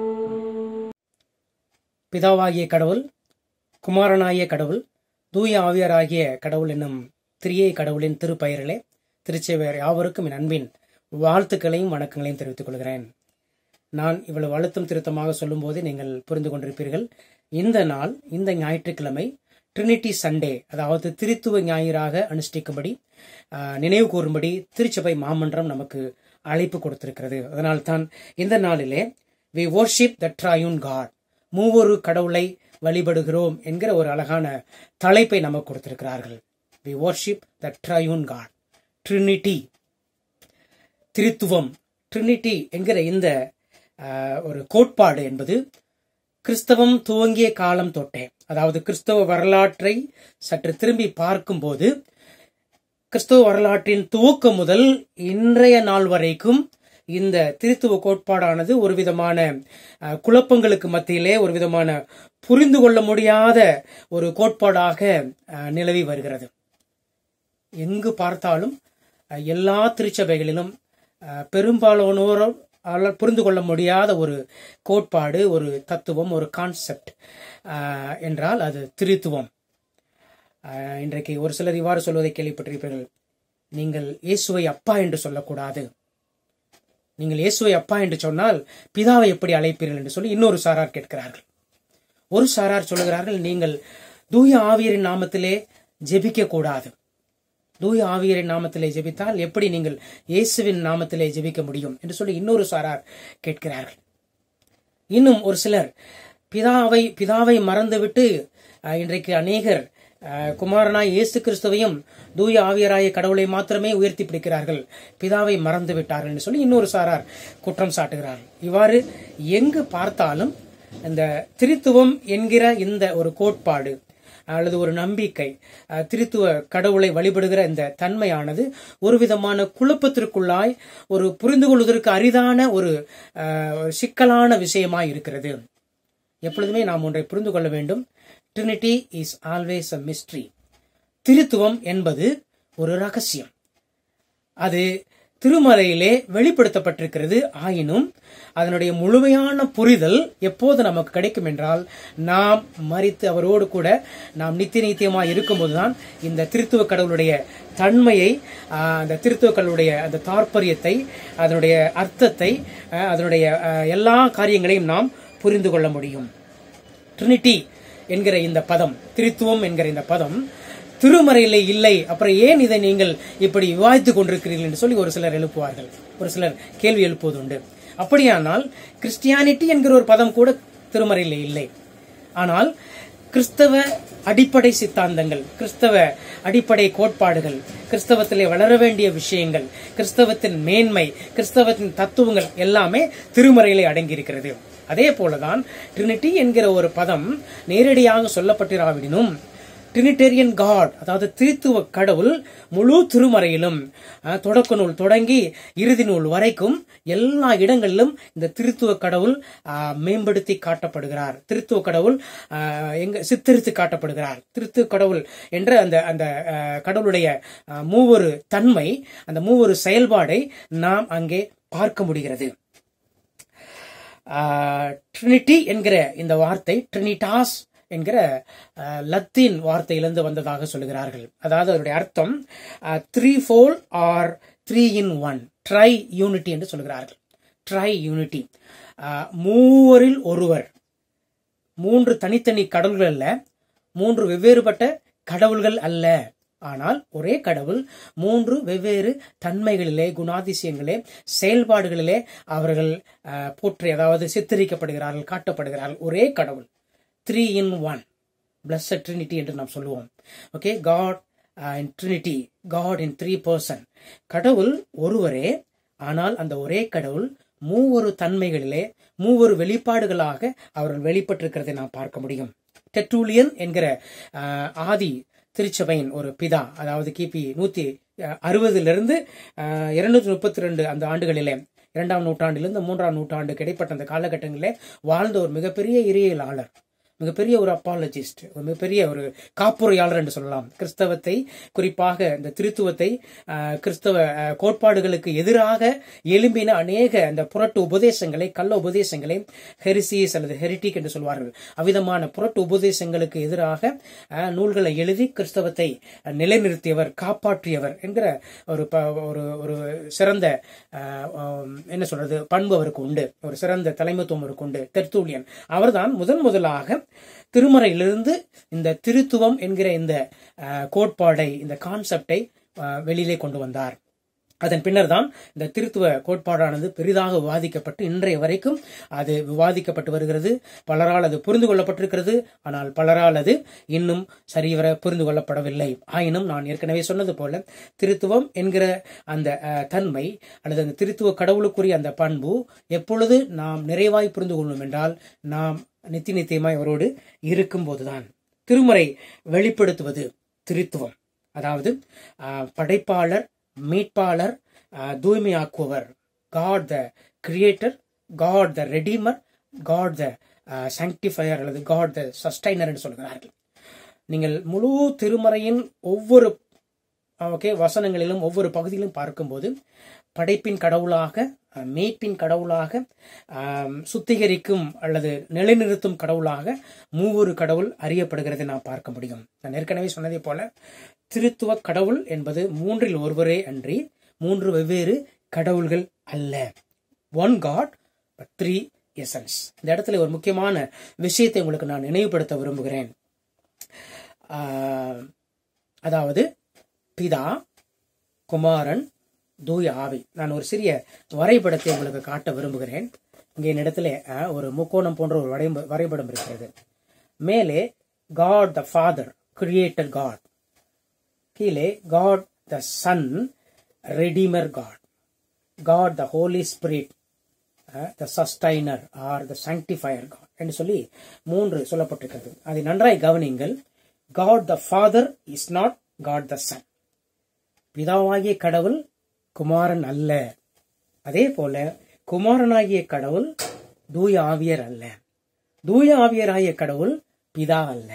Speaker 7: பிதாவாகிய கடவுள் குமாரனாகிய கடவுள் தூய ஆவியராகிய கடவுள் என்னும் திரியை கடவுளின் திருப்பெயரிலே திருச்செவர் யாவருக்கும் என் அன்பின் வாழ்த்துக்களையும் வணக்கங்களையும் தெரிவித்துக் கொள்கிறேன் நான் இவ்வளவு அழுத்தம் திருத்தமாக சொல்லும்போது நீங்கள் புரிந்து கொண்டிருப்பீர்கள் இந்த நாள் இந்த ஞாயிற்றுக்கிழமை ட்ரினிட்டி சண்டே அதாவது திருத்துவ ஞாயிறாக அனுஷ்டிக்கும்படி ஆஹ், நினைவு கூறும்படி திருச்சபை மாமன்றம் நமக்கு அழைப்பு கொடுத்திருக்கிறது அதனால்தான் இந்த நாளிலே we worship the triune God மூவொரு கடவுளை வழிபடுகிறோம் என்கிற ஒரு அழகான தலைப்பை நமக்கு கொடுத்திருக்கிறார்கள் we worship the triune God Trinity திருத்துவம் ட்ரினிட்டி என்கிற இந்த ஆஹ், ஒரு கோட்பாடு என்பது கிறிஸ்தவம் துவங்கிய காலம் தொட்டே அதாவது கிறிஸ்தவ வரலாற்றை சற்று திரும்பி பார்க்கும்போது கிறிஸ்தவ வரலாற்றின் துவக்கம் முதல் இன்றைய நாள் வரைக்கும் இந்த திருத்துவ கோட்பாடானது ஒரு விதமான அஹ், குழப்பங்களுக்கு மத்தியிலே ஒரு விதமான புரிந்து கொள்ள முடியாத ஒரு கோட்பாடாக அஹ், நிலவி வருகிறது எங்கு பார்த்தாலும் அஹ், எல்லா திருச்சபைகளிலும் அஹ், பெரும்பாலானோரும் ஆளால் புரிந்து கொள்ள முடியாத ஒரு கோட்பாடு ஒரு தத்துவம் ஒரு கான்செப்ட் என்றால் அது திருத்துவம் அஹ், இன்றைக்கு ஒரு சிலர் இவ்வாறு சொல்வதை கேள்விப்பட்டிருப்பீர்கள் நீங்கள் இயேசுவை அப்பா என்று சொல்லக்கூடாது நீங்கள் இயேசுவை அப்பா என்று சொன்னால் பிதாவை எப்படி அழைப்பீர்கள் என்று சொல்லி இன்னொரு சாரார் கேட்கிறார்கள் ஒரு சாரார் சொல்லுகிறார்கள் நீங்கள் தூய ஆவியரின் நாமத்திலே ஜெபிக்க கூடாது தூய ஆவியரின் நாமத்திலே ஜெபித்தால் எப்படி நீங்கள் இயேசுவின் நாமத்திலே ஜெபிக்க முடியும் என்று சொல்லி இன்னொரு சாரார் கேட்கிறார்கள் இன்னும் ஒரு சிலர் பிதாவை பிதாவை மறந்துவிட்டு அஹ், இன்றைக்கு அநேகர் அஹ், குமாரனாய் இயேசு கிறிஸ்துவையும் தூய ஆவியராய கடவுளை மாத்திரமே உயர்த்தி பிடிக்கிறார்கள் பிதாவை மறந்து விட்டார்கள் என்று சொல்லி இன்னொரு சாரார் குற்றம் சாட்டுகிறார்கள் இவ்வாறு எங்கு பார்த்தாலும் இந்த திருத்துவம் என்கிற இந்த ஒரு கோட்பாடு அல்லது ஒரு நம்பிக்கை அஹ், திருத்துவ கடவுளை வழிபடுகிற இந்த தன்மையானது ஒரு விதமான குழப்பத்திற்குள்ளாய் ஒரு புரிந்து கொள்வதற்கு அரிதான ஒரு அஹ், ஒரு சிக்கலான விஷயமாய் இருக்கிறது எப்பொழுதுமே நாம் ஒன்றை புரிந்து கொள்ள வேண்டும் Trinity is always a mystery திருத்துவம் என்பது ஒரு ரகசியம் அது திருமறையிலே வெளிப்படுத்தப்பட்டிருக்கிறது ஆயினும் அதனுடைய முழுமையான புரிதல் எப்போது நமக்கு கிடைக்கும் என்றால் நாம் மறித்து அவரோடு கூட நாம் நித்திய நித்தியமாக இருக்கும்போதுதான் இந்த திருத்துவ கடவுளுடைய தன்மையை ஆஹ், அந்த திருத்துவ கடவுளுடைய அந்த தாற்பயத்தை அதனுடைய அர்த்தத்தை ஆஹ், அதனுடைய ஆஹ், எல்லா காரியங்களையும் நாம் புரிந்து கொள்ள முடியும் ட்ரினிட்டி என்கிற இந்த பதம் திருத்துவம் என்கிற இந்த பதம் திருமறையிலே இல்லை அப்புறம் ஏன் இதை நீங்கள் இப்படி விவாதித்துக் கொண்டிருக்கிறீர்கள் என்று சொல்லி ஒரு சிலர் எழுப்புவார்கள் ஒரு சிலர் கேள்வி எழுப்புவது உண்டு அப்படியானால் கிறிஸ்டியானிட்டி என்கிற ஒரு பதம் கூட திருமறையிலே இல்லை ஆனால் கிறிஸ்தவ அடிப்படை சித்தாந்தங்கள் கிறிஸ்தவ அடிப்படை கோட்பாடுகள் கிறிஸ்தவத்திலே வளர வேண்டிய விஷயங்கள் கிறிஸ்தவத்தின் மேன்மை கிறிஸ்தவத்தின் தத்துவங்கள் எல்லாமே திருமறையிலே அடங்கியிருக்கிறது அதே போலதான் ட்ரினிட்டி என்கிற ஒரு பதம் நேரடியாக சொல்லப்பட்டிராவிடனும் ட்ரினிடேரியன் காட் அதாவது திருத்துவ கடவுள் முழு திருமறையிலும் அஹ், தொடக்க நூல் தொடங்கி இறுதி நூல் வரைக்கும் எல்லா இடங்களிலும் இந்த திருத்துவ கடவுள் அஹ், மேம்படுத்தி காட்டப்படுகிறார் திருத்துவ கடவுள் அஹ், எங்க சித்தரித்து காட்டப்படுகிறார் திருத்துவ கடவுள் என்ற அந்த அந்த அஹ், கடவுளுடைய அஹ், மூவொரு தன்மை அந்த மூவொரு செயல்பாடை நாம் அங்கே பார்க்க முடிகிறது ட்ரினிட்டி என்கிற இந்த வார்த்தை ட்ரினிடாஸ் என்கிற ஆஹ், லத்தீன் வார்த்தையிலிருந்து வந்ததாக சொல்லுகிறார்கள் அதாவது அதனுடைய அர்த்தம் threefold or three in one triunity என்று சொல்கிறார்கள் ட்ரை யூனிட்டி மூவரில் ஒருவர் மூன்று தனித்தனி கடவுள்கள் அல்ல மூன்று வெவ்வேறுபட்ட கடவுள்கள் அல்ல ஆனால் ஒரே கடவுள் மூன்று வெவ்வேறு தன்மைகளிலே குணாதிசயங்களே செயல்பாடுகளிலே அவர்கள் அஹ், போற்றி அதாவது சித்தரிக்கப்படுகிறார்கள் காட்டப்படுகிறார்கள் ஒரே கடவுள் three in one blessed Trinity என்று நாம் சொல்லுவோம் okay God in Trinity God in three person கடவுள் ஒருவரே ஆனால் அந்த ஒரே கடவுள் மூவொரு தன்மைகளிலே மூவொரு வெளிப்பாடுகளாக அவர்கள் வெளிப்பட்டிருக்கிறதை நாம் பார்க்க முடியும் டெட்டூலியன் என்கிற ஆஹ், ஆதி திருச்சபையின் ஒரு பிதா அதாவது கிபி நூத்தி அறுபதிலிருந்து இருநூத்தி முப்பத்தி ரெண்டு அந்த ஆண்டுகளிலே இரண்டாம் நூற்றாண்டிலிருந்து மூன்றாம் நூற்றாண்டுக்கு இடைப்பட்ட அந்த காலகட்டங்களிலே வாழ்ந்த ஒரு மிகப்பெரிய இறையியலாளர் மிகப்பெரிய ஒரு அப்பாலஜிஸ்ட் ஒரு மிகப்பெரிய ஒரு காப்புரையாளர் என்று சொல்லலாம் கிறிஸ்தவத்தை குறிப்பாக இந்த திருத்துவத்தை ஆஹ், கிறிஸ்தவ ஆஹ், கோட்பாடுகளுக்கு எதிராக எழும்பின அநேக அந்த புரட்டு உபதேசங்களை கள்ள உபதேசங்களை ஹெரிசிஸ் அல்லது ஹெரிட்டிக் என்று சொல்வார்கள் அவ்விதமான புரட்டு உபதேசங்களுக்கு எதிராக ஆஹ், நூல்களை எழுதி கிறிஸ்தவத்தை அஹ், நிலைநிறுத்தியவர் காப்பாற்றியவர் என்கிற ஒரு ப- ஒரு ஒரு சிறந்த ஆஹ், ஆம், என்ன சொல்றது பண்பு அவருக்கு உண்டு ஒரு சிறந்த தலைமைத்துவம் அவருக்கு உண்டு தெர்த்தூலியன் அவர்தான் முதன் முதலாக திருமறையிலிருந்து இந்த திருத்துவம் என்கிற இந்த ஆஹ், கோட்பாடை இந்த கான்செப்டை வெளியிலே கொண்டு வந்தார் அதன் பின்னர் தான் இந்த திருத்துவ கோட்பாடானது பெரிதாக விவாதிக்கப்பட்டு இன்றைய வரைக்கும் அது விவாதிக்கப்பட்டு வருகிறது பலரால் அது புரிந்து கொள்ளப்பட்டிருக்கிறது ஆனால் பலரால் அது இன்னும் சரிவர புரிந்து கொள்ளப்படவில்லை ஆயினும் நான் ஏற்கனவே சொன்னது போல திருத்துவம் என்கிற அந்த அஹ், தன்மை அல்லது அந்த திருத்துவ கடவுளுக்குரிய அந்த பண்பு எப்பொழுது நாம் நிறைவாய் புரிந்து கொள்ளும் என்றால் நாம் நித்திய நித்தியமாய் அவரோடு இருக்கும்போதுதான் திருமறை வெளிப்படுத்துவது திருத்துவம் அதாவது ஆஹ், படைப்பாளர் மீட்பாளர் ஆஹ், தூய்மையாக்குவர் God the creator God the redeemer God the sanctifier அல்லது காட் த சஸ்டைனர் என்று சொல்கிறார்கள் நீங்கள் முழு திருமறையின் ஒவ்வொரு ஓகே வசனங்களிலும் ஒவ்வொரு பகுதியிலும் பார்க்கும்போது படைப்பின் கடவுளாக அஹ், மீட்பின் கடவுளாக ஆம், சுத்திகரிக்கும் அல்லது நிலைநிறுத்தும் கடவுளாக மூவொரு கடவுள் அறியப்படுகிறதை நாம் பார்க்க முடியும் நான் ஏற்கனவே சொன்னதை போல திருத்துவ கடவுள் என்பது மூன்றில் ஒருவரே அன்றி மூன்று வெவ்வேறு கடவுள்கள் அல்ல one God but three essence இந்த இடத்துல ஒரு முக்கியமான விஷயத்தை உங்களுக்கு நான் நினைவுபடுத்த விரும்புகிறேன் ஆஹ், அதாவது பிதா குமாரன் தூய ஆவி நான் ஒரு சிறிய வரைபடத்தை உங்களுக்கு காட்ட விரும்புகிறேன் இங்கே என்னிடத்துல அஹ், ஒரு முக்கோணம் போன்ற ஒரு வரைப- வரைபடம் இருக்கிறது மேலே God the Father creator God கீழே God the Son redeemer God God the Holy Spirit the sustainer or the sanctifier God என்று சொல்லி மூன்று சொல்லப்பட்டிருக்கிறது அதை நன்றாய் கவனியுங்கள் God the Father is not God the Son பிதாவாகிய கடவுள் குமாரன் அல்ல அதே போல குமாரனாகிய கடவுள் தூய ஆவியர் அல்ல தூய ஆவியராகிய கடவுள் பிதா அல்ல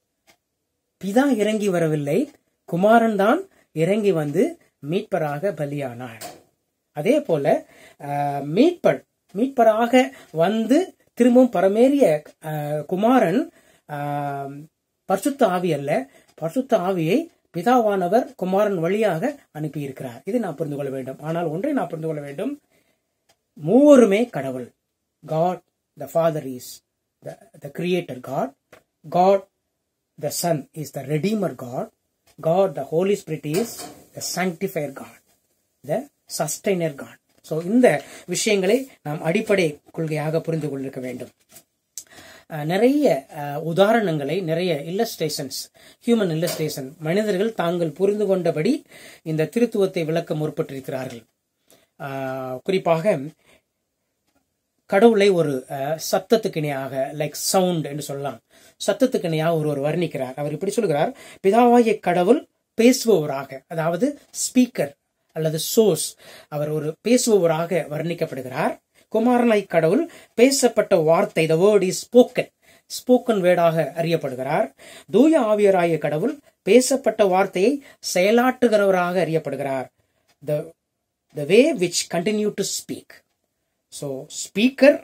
Speaker 7: பிதா இறங்கி வரவில்லை குமாரன் தான் இறங்கி வந்து மீட்பராக பலியானார் அதே போல ஆஹ், மீட்பர் மீட்பராக வந்து திரும்பவும் பரமேறிய ஆஹ், குமாரன் ஆஹ், பரிசுத்த ஆவி அல்ல பரிசுத்த ஆவியை பிதாவானவர் குமாரன் வழியாக அனுப்பியிருக்கிறார் இதை நான் புரிந்து கொள்ள வேண்டும் ஆனால் ஒன்றை நான் புரிந்து கொள்ள வேண்டும் மூவருமே கடவுள் God the Father is the creator God God the Son is the redeemer God God the Holy Spirit is the sanctifier God the sustainer God so இந்த விஷயங்களை நாம் அடிப்படை கொள்கையாக புரிந்து கொண்டிருக்க வேண்டும் அஹ், நிறைய அஹ், உதாரணங்களை நிறைய இல்லஸ்ட்ரேஷன்ஸ் ஹியூமன் இல்லஸ்ட்ரேஷன் மனிதர்கள் தாங்கள் புரிந்து கொண்டபடி இந்த திருத்துவத்தை விளக்க முற்பட்டிருக்கிறார்கள் அஹ், குறிப்பாக கடவுளை ஒரு அஹ், சத்தத்துக்கு இணையாக லைக் சவுண்ட் என்று சொல்லலாம் சத்தத்துக்கு இணையாக ஒருவர் வர்ணிக்கிறார் அவர் இப்படி சொல்கிறார் பிதாவாகிய கடவுள் பேசுபவராக அதாவது ஸ்பீக்கர் அல்லது சோர்ஸ் அவர் ஒரு பேசுபவராக வர்ணிக்கப்படுகிறார் குமாரனாய் கடவுள் பேசப்பட்ட வார்த்தை the word is spoken spoken வேர்டாக அறியப்படுகிறார் தூய ஆவியராய கடவுள் பேசப்பட்ட வார்த்தையை செயலாற்றுகிறவராக அறியப்படுகிறார் the the way which continue to speak so speaker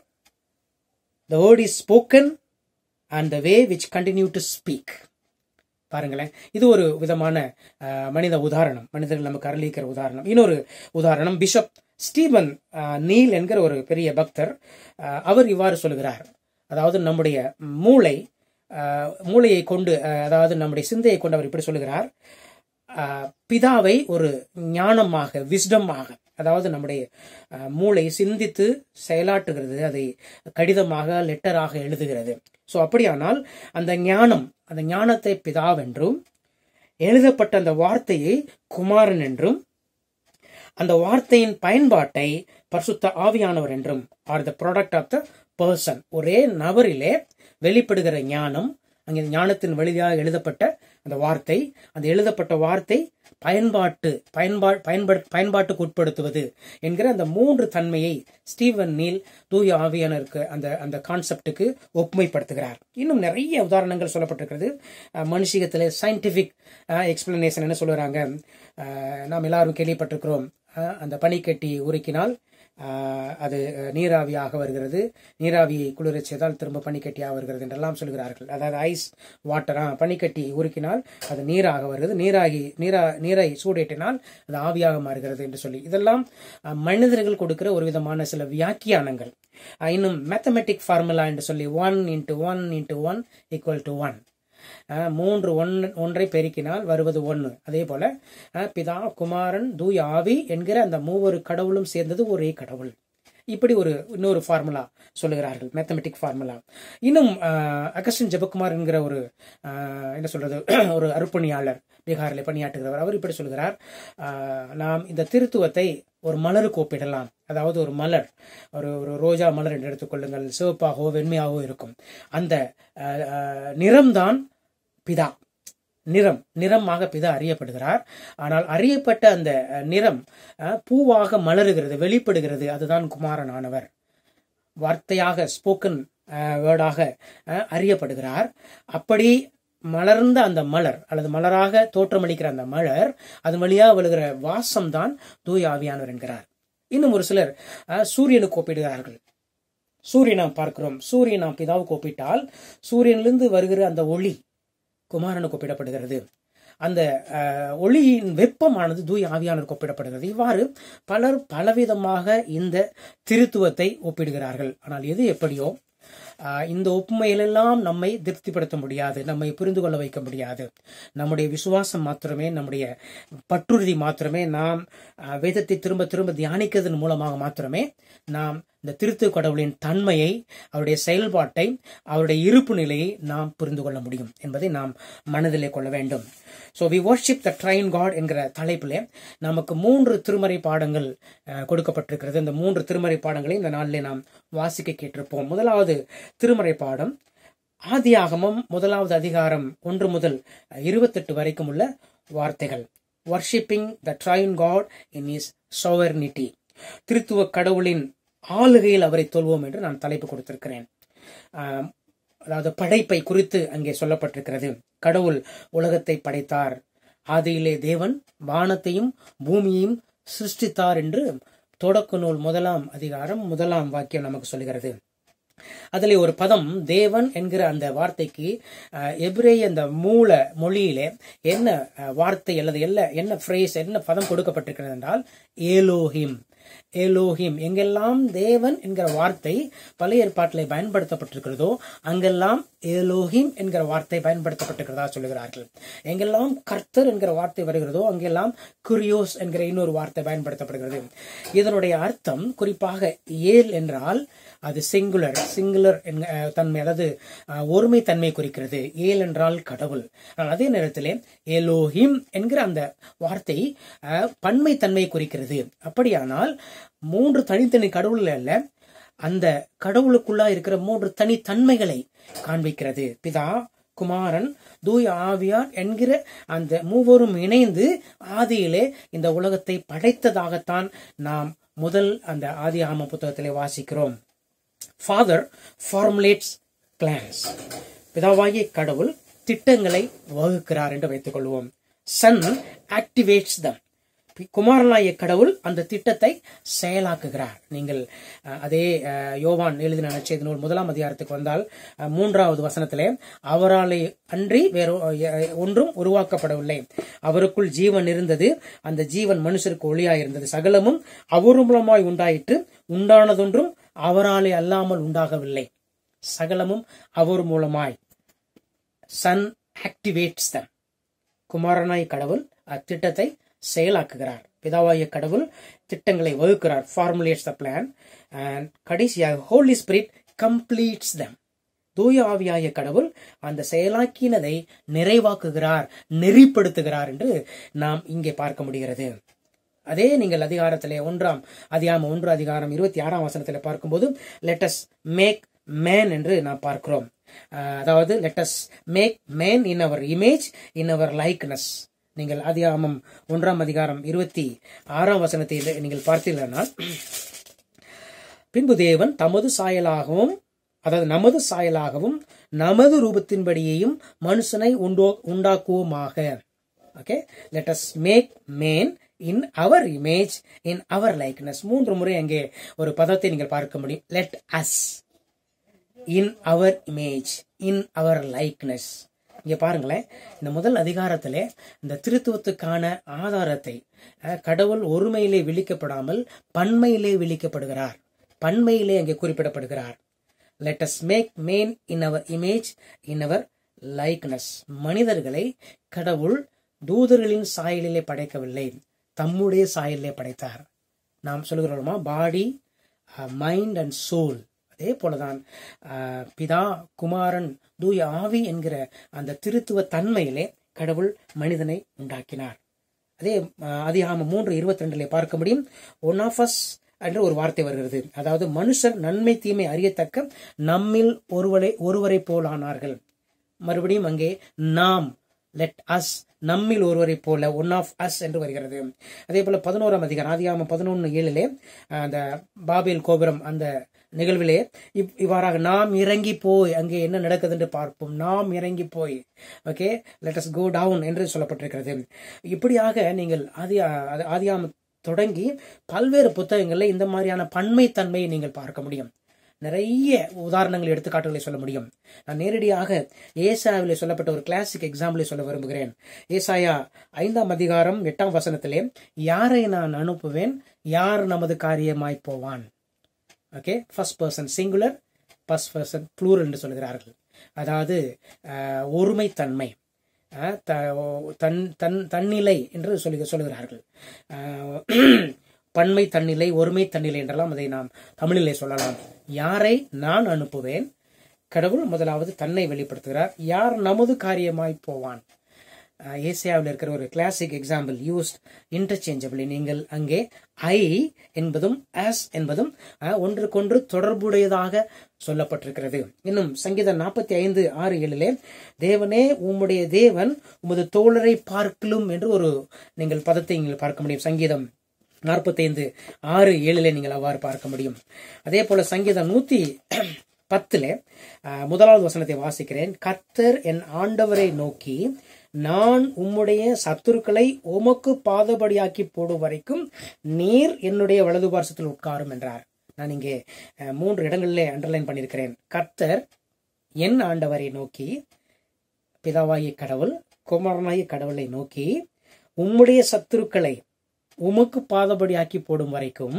Speaker 7: the word is spoken and the way which continue to speak பாருங்களேன் இது ஒரு விதமான அஹ், மனித உதாரணம் மனிதர்கள் நமக்கு அருளிக்கிற உதாரணம் இன்னொரு உதாரணம் பிஷப் ஸ்டீபன் அஹ், நீல் என்கிற ஒரு பெரிய பக்தர் அஹ், அவர் இவ்வாறு சொல்கிறார் அதாவது நம்முடைய மூளை அஹ், மூளையை கொண்டு அஹ், அதாவது நம்முடைய சிந்தையை கொண்டு அவர் இப்படி சொல்லுகிறார் அஹ், பிதாவை ஒரு ஞானமாக விஸ்டமாக அதாவது நம்முடைய அஹ், மூளை சிந்தித்து செயலாற்றுகிறது அதை கடிதமாக லெட்டராக எழுதுகிறது ஸோ அப்படியானால் அந்த ஞானம் அந்த ஞானத்தை பிதாவென்றும் எழுதப்பட்ட அந்த வார்த்தையை குமாரன் என்றும் அந்த வார்த்தையின் பயன்பாட்டை பரிசுத்த ஆவியானவர் என்றும் or the product of the person ஒரே நபரிலே வெளிப்படுகிற ஞானம் அங்கே ஞானத்தின் வழியாக எழுதப்பட்ட அந்த வார்த்தை அந்த எழுதப்பட்ட வார்த்தை பயன்பாட்டு பயன்பா பயன்படு பயன்பாட்டுக்கு உட்படுத்துவது என்கிற அந்த மூன்று தன்மையை ஸ்டீவன் நீல் தூய ஆவியானருக்கு அந்த அந்த கான்செப்டுக்கு ஒப்புமைப்படுத்துகிறார் இன்னும் நிறைய உதாரணங்கள் சொல்லப்பட்டிருக்கிறது அஹ், மனுஷிகத்தில் சயின்டிஃபிக் எக்ஸ்பிளனேஷன் என்ன சொல்லுறாங்க அஹ், நாம் எல்லாரும் கேள்விப்பட்டிருக்கிறோம் அஹ், அந்த பனிக்கட்டி உருக்கினால் ஆஹ் அது அஹ், நீராவியாக வருகிறது நீராவியை குளிரச் செய்தால் திரும்ப பனிக்கட்டியாக வருகிறது என்றெல்லாம் சொல்கிறார்கள் அதாவது ஐஸ் வாட்டரா பனிக்கட்டி உருக்கினால் அது நீராக வருகிறது நீராகி நீரா நீரை சூடேற்றினால் அது ஆவியாக மாறுகிறது என்று சொல்லி இதெல்லாம் அஹ், மனிதர்கள் கொடுக்கிற ஒரு விதமான சில வியாக்கியானங்கள் அஹ், இன்னும் மேத்தமெட்டிக் ஃபார்முலா என்று சொல்லி one into one into one equal to one ah மூன்று ஒன் ஒன்றை பெருக்கினால் வருவது ஒன்று அதே போல அஹ் பிதா குமாரன் தூய ஆவி என்கிற அந்த மூவரு கடவுளும் சேர்ந்தது ஒரே கடவுள் இப்படி ஒரு இன்னொரு ஃபார்முலா சொல்லுகிறார்கள் மேத்தமெட்டிக் ஃபார்முலா இன்னும் அஹ், அகஸ்டின் ஜெபக்குமார் என்கிற ஒரு அஹ், என்ன சொல்றது ஒரு அர்ப்பணியாளர் பீகாரில் பணியாற்றுகிறவர் அவர் இப்படி சொல்கிறார் அஹ், நாம் இந்த திருத்துவத்தை ஒரு மலருக்கு ஒப்பிடலாம் அதாவது ஒரு மலர் ஒரு ஒரு ரோஜா மலர் என்று எடுத்துக்கொள்ளுங்கள் சிவப்பாகவோ வெண்மையாகவோ இருக்கும் அந்த அஹ், அஹ், நிறம்தான் பிதா நிறம் நிறமாக பிதா அறியப்படுகிறார் ஆனால் அறியப்பட்ட அந்த அஹ், நிறம் அஹ், பூவாக மலருகிறது வெளிப்படுகிறது அதுதான் குமாரனானவர் வார்த்தையாக ஸ்போக்கன் வேர்டாக அறியப்படுகிறார் அப்படி மலர்ந்த அந்த மலர் அல்லது மலராக தோற்றமளிக்கிற அந்த மலர் அது வழியாக விழுகிற வாசம் தான் தூய ஆவியானவர் என்கிறார் இன்னும் ஒரு சிலர் அஹ், சூரியனுக்கு ஒப்பிடுகிறார்கள் சூரியன் நாம் பார்க்கிறோம் சூரியன் நாம் பிதாவுக்கு ஒப்பிட்டால் சூரியனிலிருந்து வருகிற அந்த ஒளி குமாரனுக்கு ஒப்பிடப்படுகிறது அந்த அஹ், ஒளியின் வெப்பமானது தூய ஆவியானருக்கு ஒப்பிடப்படுகிறது இவ்வாறு பலர் பலவிதமாக இந்த திருத்துவத்தை ஒப்பிடுகிறார்கள் ஆனால் எது எப்படியோ அஹ், இந்த ஒப்புமையிலெல்லாம் நம்மை திருப்திப்படுத்த முடியாது நம்மை புரிந்து கொள்ள வைக்க முடியாது நம்முடைய விசுவாசம் மாத்திரமே நம்முடைய பற்றுறுதி மாத்திரமே நாம் அஹ், வேதத்தை திரும்ப திரும்ப தியானிக்கிறதன் மூலமாக மாத்திரமே நாம் இந்த திருத்து கடவுளின் தன்மையை அவருடைய செயல்பாட்டை அவருடைய இருப்பு நிலையை நாம் புரிந்து கொள்ள முடியும் என்பதை நாம் மனதிலே கொள்ள வேண்டும் so we worship the triune God என்கிற தலைப்பிலே நமக்கு மூன்று திருமறை பாடங்கள் அஹ், கொடுக்கப்பட்டிருக்கிறது இந்த மூன்று திருமறை பாடங்களை இந்த நாளிலே நாம் வாசிக்க கேட்டிருப்போம் முதலாவது திருமறை பாடம் ஆதியாகமம் முதலாவது அதிகாரம் ஒன்று முதல் இருபத்தெட்டு வரைக்கும் உள்ள வார்த்தைகள் worshipping the triune God in his sovereignty திருத்துவ கடவுளின் ஆளுகையில் அவரை தொல்வோம் என்று நான் தலைப்பு கொடுத்திருக்கிறேன் ஆம், அதாவது படைப்பை குறித்து அங்கே சொல்லப்பட்டிருக்கிறது கடவுள் உலகத்தை படைத்தார் ஆதியிலே தேவன் வானத்தையும் பூமியையும் சிருஷ்டித்தார் என்று தொடக்க நூல் முதலாம் அதிகாரம் முதலாம் வாக்கியம் நமக்கு சொல்கிறது அதிலே ஒரு பதம் தேவன் என்கிற அந்த வார்த்தைக்கு அஹ், எபிரேய அந்த மூல மொழியிலே என்ன அஹ், வார்த்தை அல்லது என்ன என்ன ஃப்ரேஸ் என்ன பதம் கொடுக்கப்பட்டிருக்கிறது என்றால் ஏலோஹிம் ஏலோஹிம் எங்கெல்லாம் தேவன் என்கிற வார்த்தை பழைய ஏற்பாட்டிலே பயன்படுத்தப்பட்டிருக்கிறதோ அங்கெல்லாம் ஏலோஹிம் என்கிற வார்த்தை பயன்படுத்தப்பட்டிருக்கிறதா சொல்லுகிறார்கள் எங்கெல்லாம் கர்த்தர் என்கிற வார்த்தை வருகிறதோ அங்கெல்லாம் குரியோஸ் என்கிற இன்னொரு வார்த்தை பயன்படுத்தப்படுகிறது இதனுடைய அர்த்தம் குறிப்பாக ஏல் என்றால் அது சிங்குலர் சிங்குலர் தன்மை அதாவது அஹ், ஒருமை தன்மை குறிக்கிறது ஏல் என்றால் கடவுள் ஆனால் அதே நேரத்திலே ஏலோஹிம் என்கிற அந்த வார்த்தை அஹ், பன்மை தன்மை குறிக்கிறது அப்படியானால் மூன்று தனித்தனி கடவுள் அல்ல அந்த கடவுளுக்குள்ளா இருக்கிற மூன்று தனித்தன்மைகளை காண்பிக்கிறது பிதா குமாரன் தூய ஆவியார் என்கிற அந்த மூவரும் இணைந்து ஆதியிலே இந்த உலகத்தை படைத்ததாகத்தான் நாம் முதல் அந்த ஆதி ஆம புத்தகத்திலே வாசிக்கிறோம் ஃபாதர் ஃபார்முலேட்ஸ் பிளான்ஸ் பிதாவாகிய கடவுள் திட்டங்களை வகுக்கிறார் என்று வைத்துக் கொள்வோம் சன் ஆக்டிவேட்ஸ் தம் குமாரனாய கடவுள் அந்த திட்டத்தை செயலாக்குகிறார் நீங்கள் அஹ், அதே அஹ், யோவான் எழுதின நற்செய்தி நூல் முதலாம் அதிகாரத்துக்கு வந்தால் அஹ், மூன்றாவது வசனத்திலே அவராலே அன்றி வேறு அஹ், ஒன்றும் உருவாக்கப்படவில்லை அவருக்குள் ஜீவன் இருந்தது அந்த ஜீவன் மனுஷருக்கு ஒளியாயிருந்தது சகலமும் அவர் மூலமாய் உண்டாயிற்று உண்டானதொன்றும் அவராலே அல்லாமல் உண்டாகவில்லை சகலமும் அவர் மூலமாய் சன் ஆக்டிவேட்ஸ் தம் குமாரனாய் கடவுள் அத்திட்டத்தை செயலாக்குகிறார் பிதாவாய கடவுள் திட்டங்களை வகுக்கிறார் ஃபார்முலேட்ஸ் த பிளான் அண்ட் கடைசியாக ஹோலி ஸ்பிரிட் கம்ப்ளீட்ஸ் தம் தூய ஆவியாய கடவுள் அந்த செயலாக்கினதை நிறைவாக்குகிறார் நெறிப்படுத்துகிறார் என்று நாம் இங்கே பார்க்க முடிகிறது அதே நீங்கள் அதிகாரத்திலே ஒன்றாம் அதிகாரம் ஒன்று அதிகாரம் இருபத்தி ஆறாம் வசனத்தில் பார்க்கும்போது லெட்டஸ் மேக் மேன் என்று நாம் பார்க்கிறோம் அதாவது let's make man in our image in our likeness நீங்கள் அதிகாமம் ஒன்றாம் அதிகாரம் இருபத்தி ஆறாம் வசனத்தை நீங்கள் பார்த்தீர்களானால் பின்பு தேவன் தமது சாயலாகவும் அதாவது நமது சாயலாகவும் நமது ரூபத்தின்படியையும் மனுஷனை உண்டோ உண்டாக்குவோமாக okay let us make man in our image in our likeness மூன்று முறை அங்கே ஒரு பதத்தை நீங்கள் பார்க்க முடியும் let us in our image in our likeness இங்க பாருங்களேன் இந்த முதல் அதிகாரத்திலே இந்த திருத்துவத்துக்கான ஆதாரத்தை அஹ், கடவுள் ஒருமையிலே விழிக்கப்படாமல் பன்மையிலே விழிக்கப்படுகிறார் பன்மையிலே அங்கே குறிப்பிடப்படுகிறார் let us make man in our image in our likeness மனிதர்களை கடவுள் தூதர்களின் சாயலிலே படைக்கவில்லை தம்முடைய சாயலிலே படைத்தார் நாம் சொல்கிறோமா பாடி மைண்ட் அண்ட் சோல் அதே போலதான் அஹ், பிதா குமாரன் தூய ஆவி என்கிற அந்த திருத்துவ தன்மையிலே கடவுள் மனிதனை உண்டாக்கினார் அதே அதிகாம மூன்று இருபத்தி ரெண்டுல பார்க்க முடியும் ஒன் ஆஃப் அஸ் என்று ஒரு வார்த்தை வருகிறது அதாவது மனுஷர் நன்மை தீமை அறியத்தக்க நம்மில் ஒருவரை ஒருவரை போலானார்கள் மறுபடியும் அங்கே நாம் லெட் அஸ் நம்மில் ஒருவரை போல ஒன் ஆஃப் அஸ் என்று வருகிறது அதே போல பதினோராம் அதிகாரம் ஆதியாம பதினொன்று ஏழிலே அஹ், அந்த பாபேல் கோபுரம் அந்த நிகழ்விலே இவ்- இவ்வாறாக நாம் இறங்கி போய் அங்கே என்ன நடக்குது என்று பார்ப்போம் நாம் இறங்கி போய் okay let us go down என்று சொல்லப்பட்டிருக்கிறது இப்படியாக நீங்கள் ஆதி ஆதியாம தொடங்கி பல்வேறு புத்தகங்களில் இந்த மாதிரியான பன்மைத்தன்மையை நீங்கள் பார்க்க முடியும் நிறைய உதாரணங்கள் எடுத்துக்காட்டுகளை சொல்ல முடியும் நான் நேரடியாக ஏசாயாவிலே சொல்லப்பட்ட ஒரு கிளாசிக் எக்ஸாம்பிளை சொல்ல விரும்புகிறேன் ஏசாயா ஐந்தாம் அதிகாரம் எட்டாம் வசனத்திலே யாரை நான் அனுப்புவேன் யார் நமது காரியமாய் போவான் okay first person singular first person plural என்று சொல்கிறார்கள் அதாவது அஹ், ஒருமைத்தன்மை அஹ், த- தன் தன் தன்னிலை என்று சொல்லி சொல்லுகிறார்கள் அஹ், பன்மை தன்னிலை ஒருமை தன்னிலை என்றெல்லாம் அதை நாம் தமிழிலே சொல்லலாம் யாரை நான் அனுப்புவேன் கடவுள் முதலாவது தன்னை வெளிப்படுத்துகிறார் யார் நமது காரியமாய் போவான் ஏசியாவில் இருக்கிற ஒரு கிளாசிக் எக்ஸாம்பிள் யூஸ்ட் இன்டர்சேஞ்சபிளி நீங்கள் அங்கே ஐ என்பதும் ஆஸ் என்பதும் அஹ், ஒன்றுக்கொன்று தொடர்புடையதாக சொல்லப்பட்டிருக்கிறது இன்னும் சங்கீதம் நாற்பத்தி ஐந்து ஆறு ஏழிலே தேவனே உம்முடைய தேவன் உமது தோழரை பார்க்கலும் என்று ஒரு நீங்கள் பதத்தை நீங்கள் பார்க்க முடியும் சங்கீதம் நாற்பத்தைந்து ஆறு ஏழிலே நீங்கள் அவ்வாறு பார்க்க முடியும் அதே போல சங்கீதம் நூத்தி பத்துல அஹ், முதலாவது வசனத்தை வாசிக்கிறேன் கர்த்தர் என் ஆண்டவரை நோக்கி நான் உம்முடைய சத்துருக்களை உமக்கு பாதபடியாக்கி போடும் வரைக்கும் நீர் என்னுடைய வலது பார்சத்தில் உட்காரும் என்றார் நான் இங்கே அஹ், மூன்று இடங்களிலே அண்டர்லைன் பண்ணியிருக்கிறேன் கர்த்தர் என் ஆண்டவரை நோக்கி பிதாவாகிய கடவுள் குமாரனாகிய கடவுளை நோக்கி உம்முடைய சத்துருக்களை உமக்கு பாதபடியாக்கி போடும் வரைக்கும்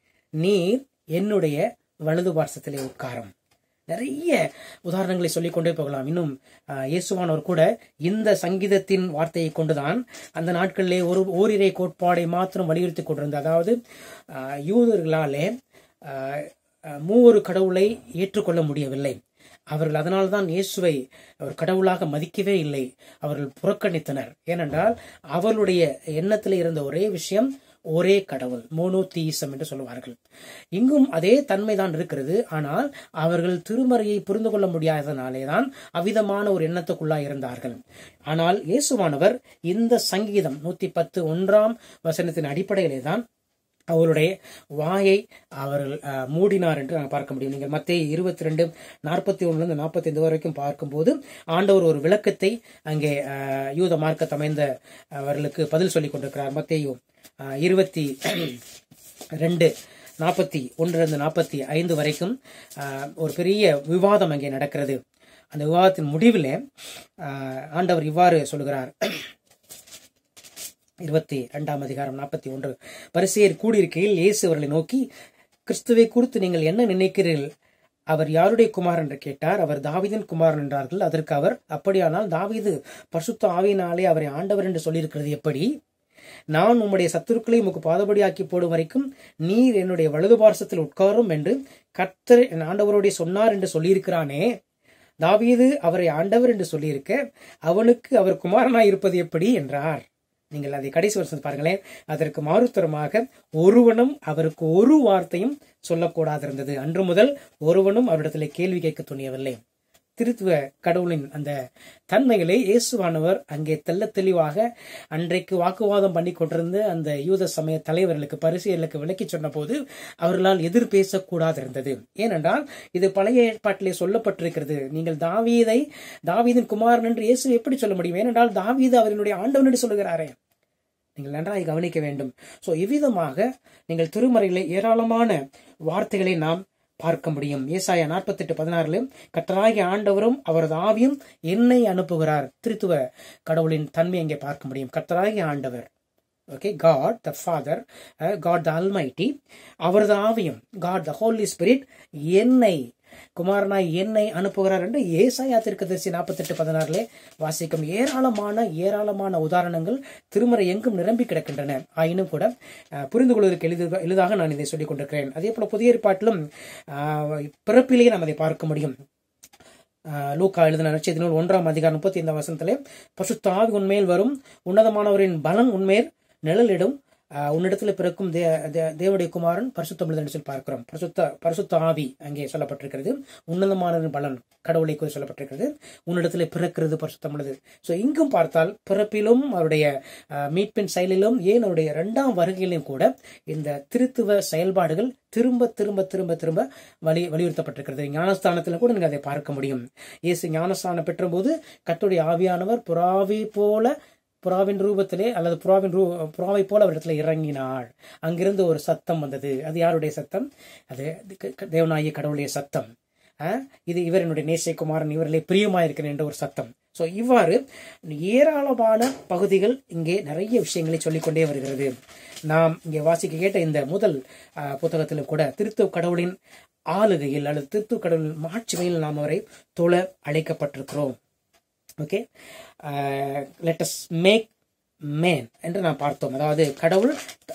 Speaker 7: நீர் என்னுடைய வலது பார்சத்திலே உட்காரும் நிறைய உதாரணங்களை சொல்லிக் கொண்டே போகலாம் இன்னும் ஆஹ், இயேசுவானவர் கூட இந்த சங்கீதத்தின் வார்த்தையை கொண்டுதான் அந்த நாட்களிலே ஒரு ஓரிரை கோட்பாடை மாத்திரம் வலியுறுத்தி கொண்டிருந்தது அதாவது ஆஹ், யூதர்களாலே ஆஹ், ஆஹ், மூவொரு கடவுளை ஏற்றுக்கொள்ள முடியவில்லை அவர்கள் அதனால்தான் இயேசுவை ஒரு கடவுளாக மதிக்கவே இல்லை அவர்கள் புறக்கணித்தனர் ஏனென்றால் அவர்களுடைய எண்ணத்தில் இருந்த ஒரே விஷயம் ஒரே கடவுள் மோனோதீசம் என்று சொல்லுவார்கள் இங்கும் அதே தன்மைதான் இருக்கிறது ஆனால் அவர்கள் திருமறையை புரிந்து கொள்ள முடியாதனாலே தான் அவ்விதமான ஒரு எண்ணத்துக்குள்ளாய் இருந்தார்கள் ஆனால் இயேசுவானவர் இந்த சங்கீதம் நூத்தி பத்து ஒன்றாம் வசனத்தின் அடிப்படையிலே தான் அவருடைய வாயை அவர்கள் அஹ், மூடினார் என்று நான் பார்க்க முடியும் நீங்கள் மத்திய இருபத்தி ரெண்டு நாற்பத்தி ஒன்றுலேருந்து நாற்பத்தி ஐந்து வரைக்கும் பார்க்கும்போது ஆண்டவர் ஒரு விளக்கத்தை அங்கே அஹ், யூத மார்க்க அமைந்த அவர்களுக்கு பதில் சொல்லிக் கொண்டிருக்கிறார் மத்தேயு அஹ், இருபத்தி ரெண்டு நாற்பத்தி ஒன்றிலிருந்து நாற்பத்தி ஐந்து வரைக்கும் அஹ், ஒரு பெரிய விவாதம் அங்கே நடக்கிறது அந்த விவாதத்தின் முடிவிலே அஹ், ஆண்டவர் இவ்வாறு சொல்கிறார் இருபத்தி இரண்டாம் அதிகாரம் நாற்பத்தி ஒன்று பரிசெயர் கூடியிருக்கையில் இயேசு அவர்களை நோக்கி கிறிஸ்துவை குறித்து நீங்கள் என்ன நினைக்கிறீர்கள் அவர் யாருடைய குமாரன் என்று கேட்டார் அவர் தாவீதின் குமாரன் என்றார்கள் அதற்கு அவர் அப்படியானால் தாவீது பரிசுத்த ஆவியினாலே அவரை ஆண்டவர் என்று சொல்லியிருக்கிறது எப்படி நான் உம்முடைய சத்துருக்களை உமக்கு பாதபடியாக்கி போடும் வரைக்கும் நீர் என்னுடைய வலது பார்சத்தில் உட்காரும் என்று கர்த்தர் என் ஆண்டவரோடைய சொன்னார் என்று சொல்லியிருக்கிறானே தாவீது அவரை ஆண்டவர் என்று சொல்லியிருக்க அவனுக்கு அவர் குமாரனாய் இருப்பது எப்படி என்றார் நீங்கள் அதை கடைசி வருஷம் பாருங்களேன் அதற்கு மாறுத்தரமாக ஒருவனும் அவருக்கு ஒரு வார்த்தையும் சொல்லக்கூடாது இருந்தது அன்று முதல் ஒருவனும் அவரிடத்தில் கேள்வி கேட்க துணியவில்லை திருத்துவ கடவுளின் அந்த தன்மைகளை இயேசுவானவர் அங்கே தெள்ள தெளிவாக அன்றைக்கு வாக்குவாதம் பண்ணி கொண்டிருந்த அந்த யூத சமய தலைவர்களுக்கு பரிசெயலுக்கு விளக்கி சொன்னபோது அவர்களால் எதிர் பேசக்கூடாது இருந்தது ஏனென்றால் இது பழைய ஏற்பாட்டிலே சொல்லப்பட்டிருக்கிறது நீங்கள் தாவீதை தாவீதின் குமாரன் என்று இயேசு எப்படி சொல்ல முடியும் ஏனென்றால் தாவீது அவரினுடைய ஆண்டவன் என்று சொல்லுகிறாரே நீங்கள் நன்றாக கவனிக்க வேண்டும் ஸோ இவ்விதமாக நீங்கள் திருமறையிலே ஏராளமான வார்த்தைகளை நாம் பார்க்க முடியும் ஏசாயா நாற்பத்தெட்டு பதினாறுல கத்தராகிய ஆண்டவரும் அவரது ஆவியும் என்னை அனுப்புகிறார் திருத்துவ கடவுளின் தன்மை அங்கே பார்க்க முடியும் கத்தராகிய ஆண்டவர் okay God the Father God the Almighty அவரது ஆவியும் காட் த ஹோலி ஸ்பிரிட் என்னை குமாரனாய் என்னை அனுப்புகிறார் என்று ஏசாயா தீர்க்கதரிசி நாற்பத்தெட்டு பதினாறுலே வாசிக்கும் ஏராளமான ஏராளமான உதாரணங்கள் திருமறை எங்கும் நிரம்பி கிடக்கின்றன ஆயினும் கூட அஹ், புரிந்து கொள்வதற்கு எளிது எளிதாக நான் இதை சொல்லிக் கொண்டிருக்கிறேன் அதே போல புதிய ஏற்பாட்டிலும் அஹ், பிறப்பிலேயே நாம் அதை பார்க்க முடியும் ஆஹ் லூக்கா எழுதின நட்சத்திர நூல் ஒன்றாம் அதிகாரம் முப்பத்தி ஐந்தாம் வசனத்திலே பசுத்த ஆவி உண்மையில் வரும் உன்னதமானவரின் பலன் உண்மையில் நிழலிடும் ஆஹ் உன்னிடத்தில் பிறக்கும் தே தே- தேவனுடைய குமாரன் பரிசுத்தம் என்று சொல்லி பார்க்கிறோம் பரிசுத்த பரிசுத்த ஆவி அங்கே சொல்லப்பட்டிருக்கிறது உன்னதமானவரின் பலன் கடவுளை குறித்து சொல்லப்பட்டிருக்கிறது உன்னிடத்தில் பிறக்கிறது பரிசுத்தம் உள்ளது ஸோ இங்கும் பார்த்தால் பிறப்பிலும் அவருடைய ஆஹ் மீட்பின் செயலிலும் ஏன் அவருடைய இரண்டாம் வருகையிலும் கூட இந்த திருத்துவ செயல்பாடுகள் திரும்ப திரும்ப திரும்ப திரும்ப வலி வலியுறுத்தப்பட்டிருக்கிறது ஞானஸ்தானத்தில் கூட நீங்கள் அதை பார்க்க முடியும் இயேசு ஞானஸ்தானம் பெற்றபோது கர்த்தருடைய ஆவியானவர் புறாவி போல புறாவின் ரூபத்திலே அல்லது புறாவின் ரூ புறாவை போல அவரிடத்துல இறங்கினாள் அங்கிருந்து ஒரு சத்தம் வந்தது அது யாருடைய சத்தம் அது க- க- தேவனாகிய கடவுளுடைய சத்தம் ஆ? இது இவர் என்னுடைய நேசைக்குமாரன் இவரிலே பிரியமாயிருக்கிறேன் என்ற ஒரு சத்தம் ஸோ இவ்வாறு ஏராளமான பகுதிகள் இங்கே நிறைய விஷயங்களை சொல்லிக்கொண்டே வருகிறது நாம் இங்கே வாசிக்க கேட்ட இந்த முதல் ஆ, புத்தகத்திலும் கூட திருத்துவ கடவுளின் ஆளுகையில் அல்லது திருத்துவ கடவுளின் மாட்சிமையில் நாம் அவரை தொழ அழைக்கப்பட்டிருக்கிறோம் ஓகே லெட்டஸ் மேக் மேன் என்று நாம் பார்த்தோம் அதாவது கடவுள்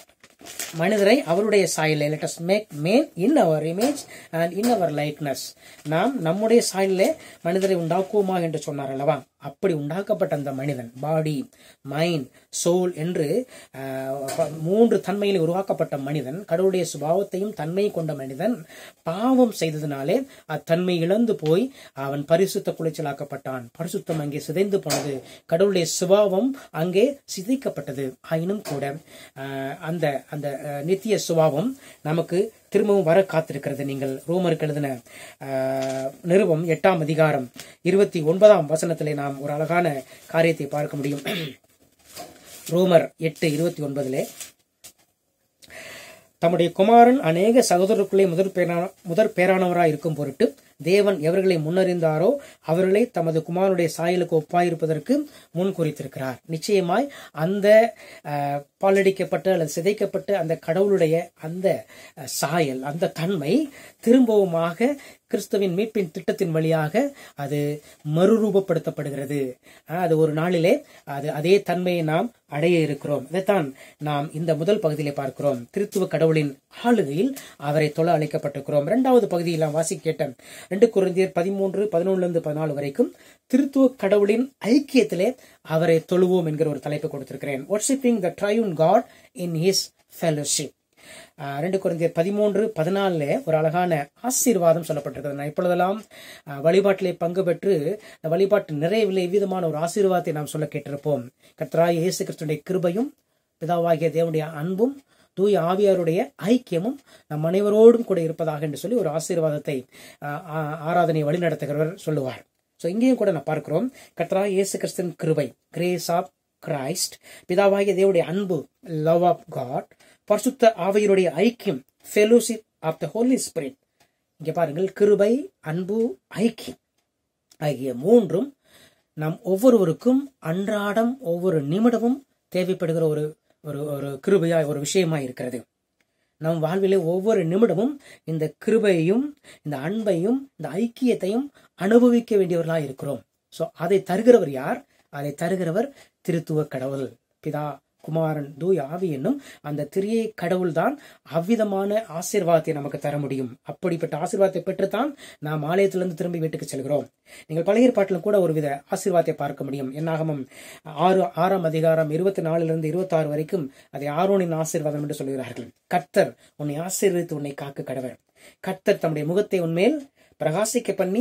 Speaker 7: மனிதரை அவருடைய சாயலில் let's make man in our image and in our likeness நாம் நம்முடைய சாயலிலே மனிதரை உண்டாக்குவோமா என்று சொன்னார் அல்லவா அப்படி உண்டாக்கப்பட்ட அந்த மனிதன் பாடி மைண்ட் சோல் என்று ஆஹ், மூன்று தன்மையில் உருவாக்கப்பட்ட மனிதன் கடவுளுடைய சுபாவத்தையும் தன்மையும் கொண்ட மனிதன் பாவம் செய்ததினாலே அத்தன்மை இழந்து போய் அவன் பரிசுத்த குலைச்சலாக்கப்பட்டான் பரிசுத்தம் அங்கே சிதைந்து போனது கடவுளுடைய சுபாவம் அங்கே சிதைக்கப்பட்டது ஆயினும் கூட ஆஹ், அந்த அந்த ஆஹ், நித்திய சுபாவம் நமக்கு திரும்பவும் வர காத்திருக்கிறது நீங்கள் ரோமருக்கு எழுதின ஆஹ், நிருபம் எட்டாம் அதிகாரம் இருபத்தி ஒன்பதாம் வசனத்திலே நாம் ஒரு அழகான காரியத்தை பார்க்க முடியும் ரோமர் எட்டு இருபத்தி ஒன்பதிலே தம்முடைய குமாரன் அநேக சகோதரருக்குள்ளே முதற் பேரான முதற் பேரானவராய் இருக்கும் பொருட்டு தேவன் எவர்களை முன்னறிந்தாரோ அவர்களை தமது குமாரனுடைய சாயலுக்கு ஒப்பாயிருப்பதற்கு முன் குறித்திருக்கிறார் நிச்சயமாய் அந்த அஹ், பாலடிக்கப்பட்ட அல்லது சிதைக்கப்பட்ட அந்த கடவுளுடைய அந்த அஹ், சாயல் அந்த தன்மை திரும்பவுமாக கிறிஸ்துவின் மீட்பின் திட்டத்தின் வழியாக அது மறுரூபப்படுத்தப்படுகிறது அஹ், அது ஒரு நாளிலே அது அதே தன்மையை நாம் அடைய இருக்கிறோம் இதைத்தான் நாம் இந்த முதல் பகுதியிலே பார்க்கிறோம் திருத்துவ கடவுளின் ஆளுகையில் அவரை தொழ அழைக்கப்பட்டிருக்கிறோம் இரண்டாவது பகுதியில் நாம் வாசி கேட்ட ரெண்டு குருந்தியர் பதிமூன்று பதினொன்னுல இருந்து பதினாலு வரைக்கும் திருத்துவ கடவுளின் ஐக்கியத்திலே அவரை தொழுவோம் என்கிற ஒரு தலைப்பை கொடுத்திருக்கிறேன் worshiping the triune God in his fellowship ah ரெண்டு குழந்தையர் பதிமூன்று பதினாலுல ஒரு அழகான ஆசீர்வாதம் சொல்லப்பட்டிருக்கிறது நான் இப்பொழுதெல்லாம் ஆஹ் வழிபாட்டிலே பங்கு பெற்று இந்த வழிபாட்டு நிறைவில் விதமான ஒரு ஆசீர்வாதத்தை நாம் சொல்ல கேட்டிருப்போம் கர்த்தராகிய இயேசு கிறிஸ்துடைய கிருபையும் பிதாவாகிய தேவனுடைய அன்பும் தூய ஆவியாருடைய ஐக்கியமும் நம் அனைவரோடும் கூட இருப்பதாக என்று சொல்லி ஒரு ஆசீர்வாதத்தை ஆஹ் ஆ- ஆராதனை வழிநடத்துகிறவர் சொல்லுவார் ஸோ இங்கேயும் கூட நான் பார்க்கிறோம் கர்த்தராகிய இயேசு கிறிஸ்துவின் கிருபை கிரேஸ் ஆஃப் கிரைஸ்ட் பிதாவாகிய தேவனுடைய அன்பு லவ் ஆஃப் காட் பரிசுத்த ஆவியருடைய ஐக்கியம் fellowship of the Holy Spirit இங்க பாருங்கள் கிருபை அன்பு ஐக்கியம் ஆகிய மூன்றும் நம் ஒவ்வொருவருக்கும் அன்றாடம் ஒவ்வொரு நிமிடமும் தேவைப்படுகிற ஒரு ஒரு ஒரு கிருபையா ஒரு விஷயமா இருக்கிறது நம் வாழ்விலே ஒவ்வொரு நிமிடமும் இந்த கிருபையையும் இந்த அன்பையும் இந்த ஐக்கியத்தையும் அனுபவிக்க வேண்டியவர்களாக இருக்கிறோம் ஸோ அதை தருகிறவர் யார் அதை தருகிறவர் திருத்துவ கடவுள் பிதா குமாரன் தூய் ஆவி என்னும் அந்த திரியை கடவுள் தான் அவ்விதமான ஆசீர்வாதத்தை நமக்கு தர முடியும் அப்படிப்பட்ட ஆசீர்வாதத்தை பெற்றுத்தான் நாம் ஆலயத்திலிருந்து திரும்பி வீட்டுக்கு செல்கிறோம் நீங்கள் பழைய ஏற்பாட்டிலும் கூட ஒருவித ஆசீர்வாதத்தை பார்க்க முடியும் என்னாகமம் ஆறு ஆறாம் அதிகாரம் இருபத்தி நாலிலிருந்து இருபத்தாறு வரைக்கும் அதை ஆரோனின் ஆசீர்வாதம் என்று சொல்கிறார்கள் கர்த்தர் உன்னை ஆசீர்வதித்து உன்னை காக்க கடவர் கர்த்தர் தம்முடைய முகத்தை உன்மேல் பிரகாசிக்க பண்ணி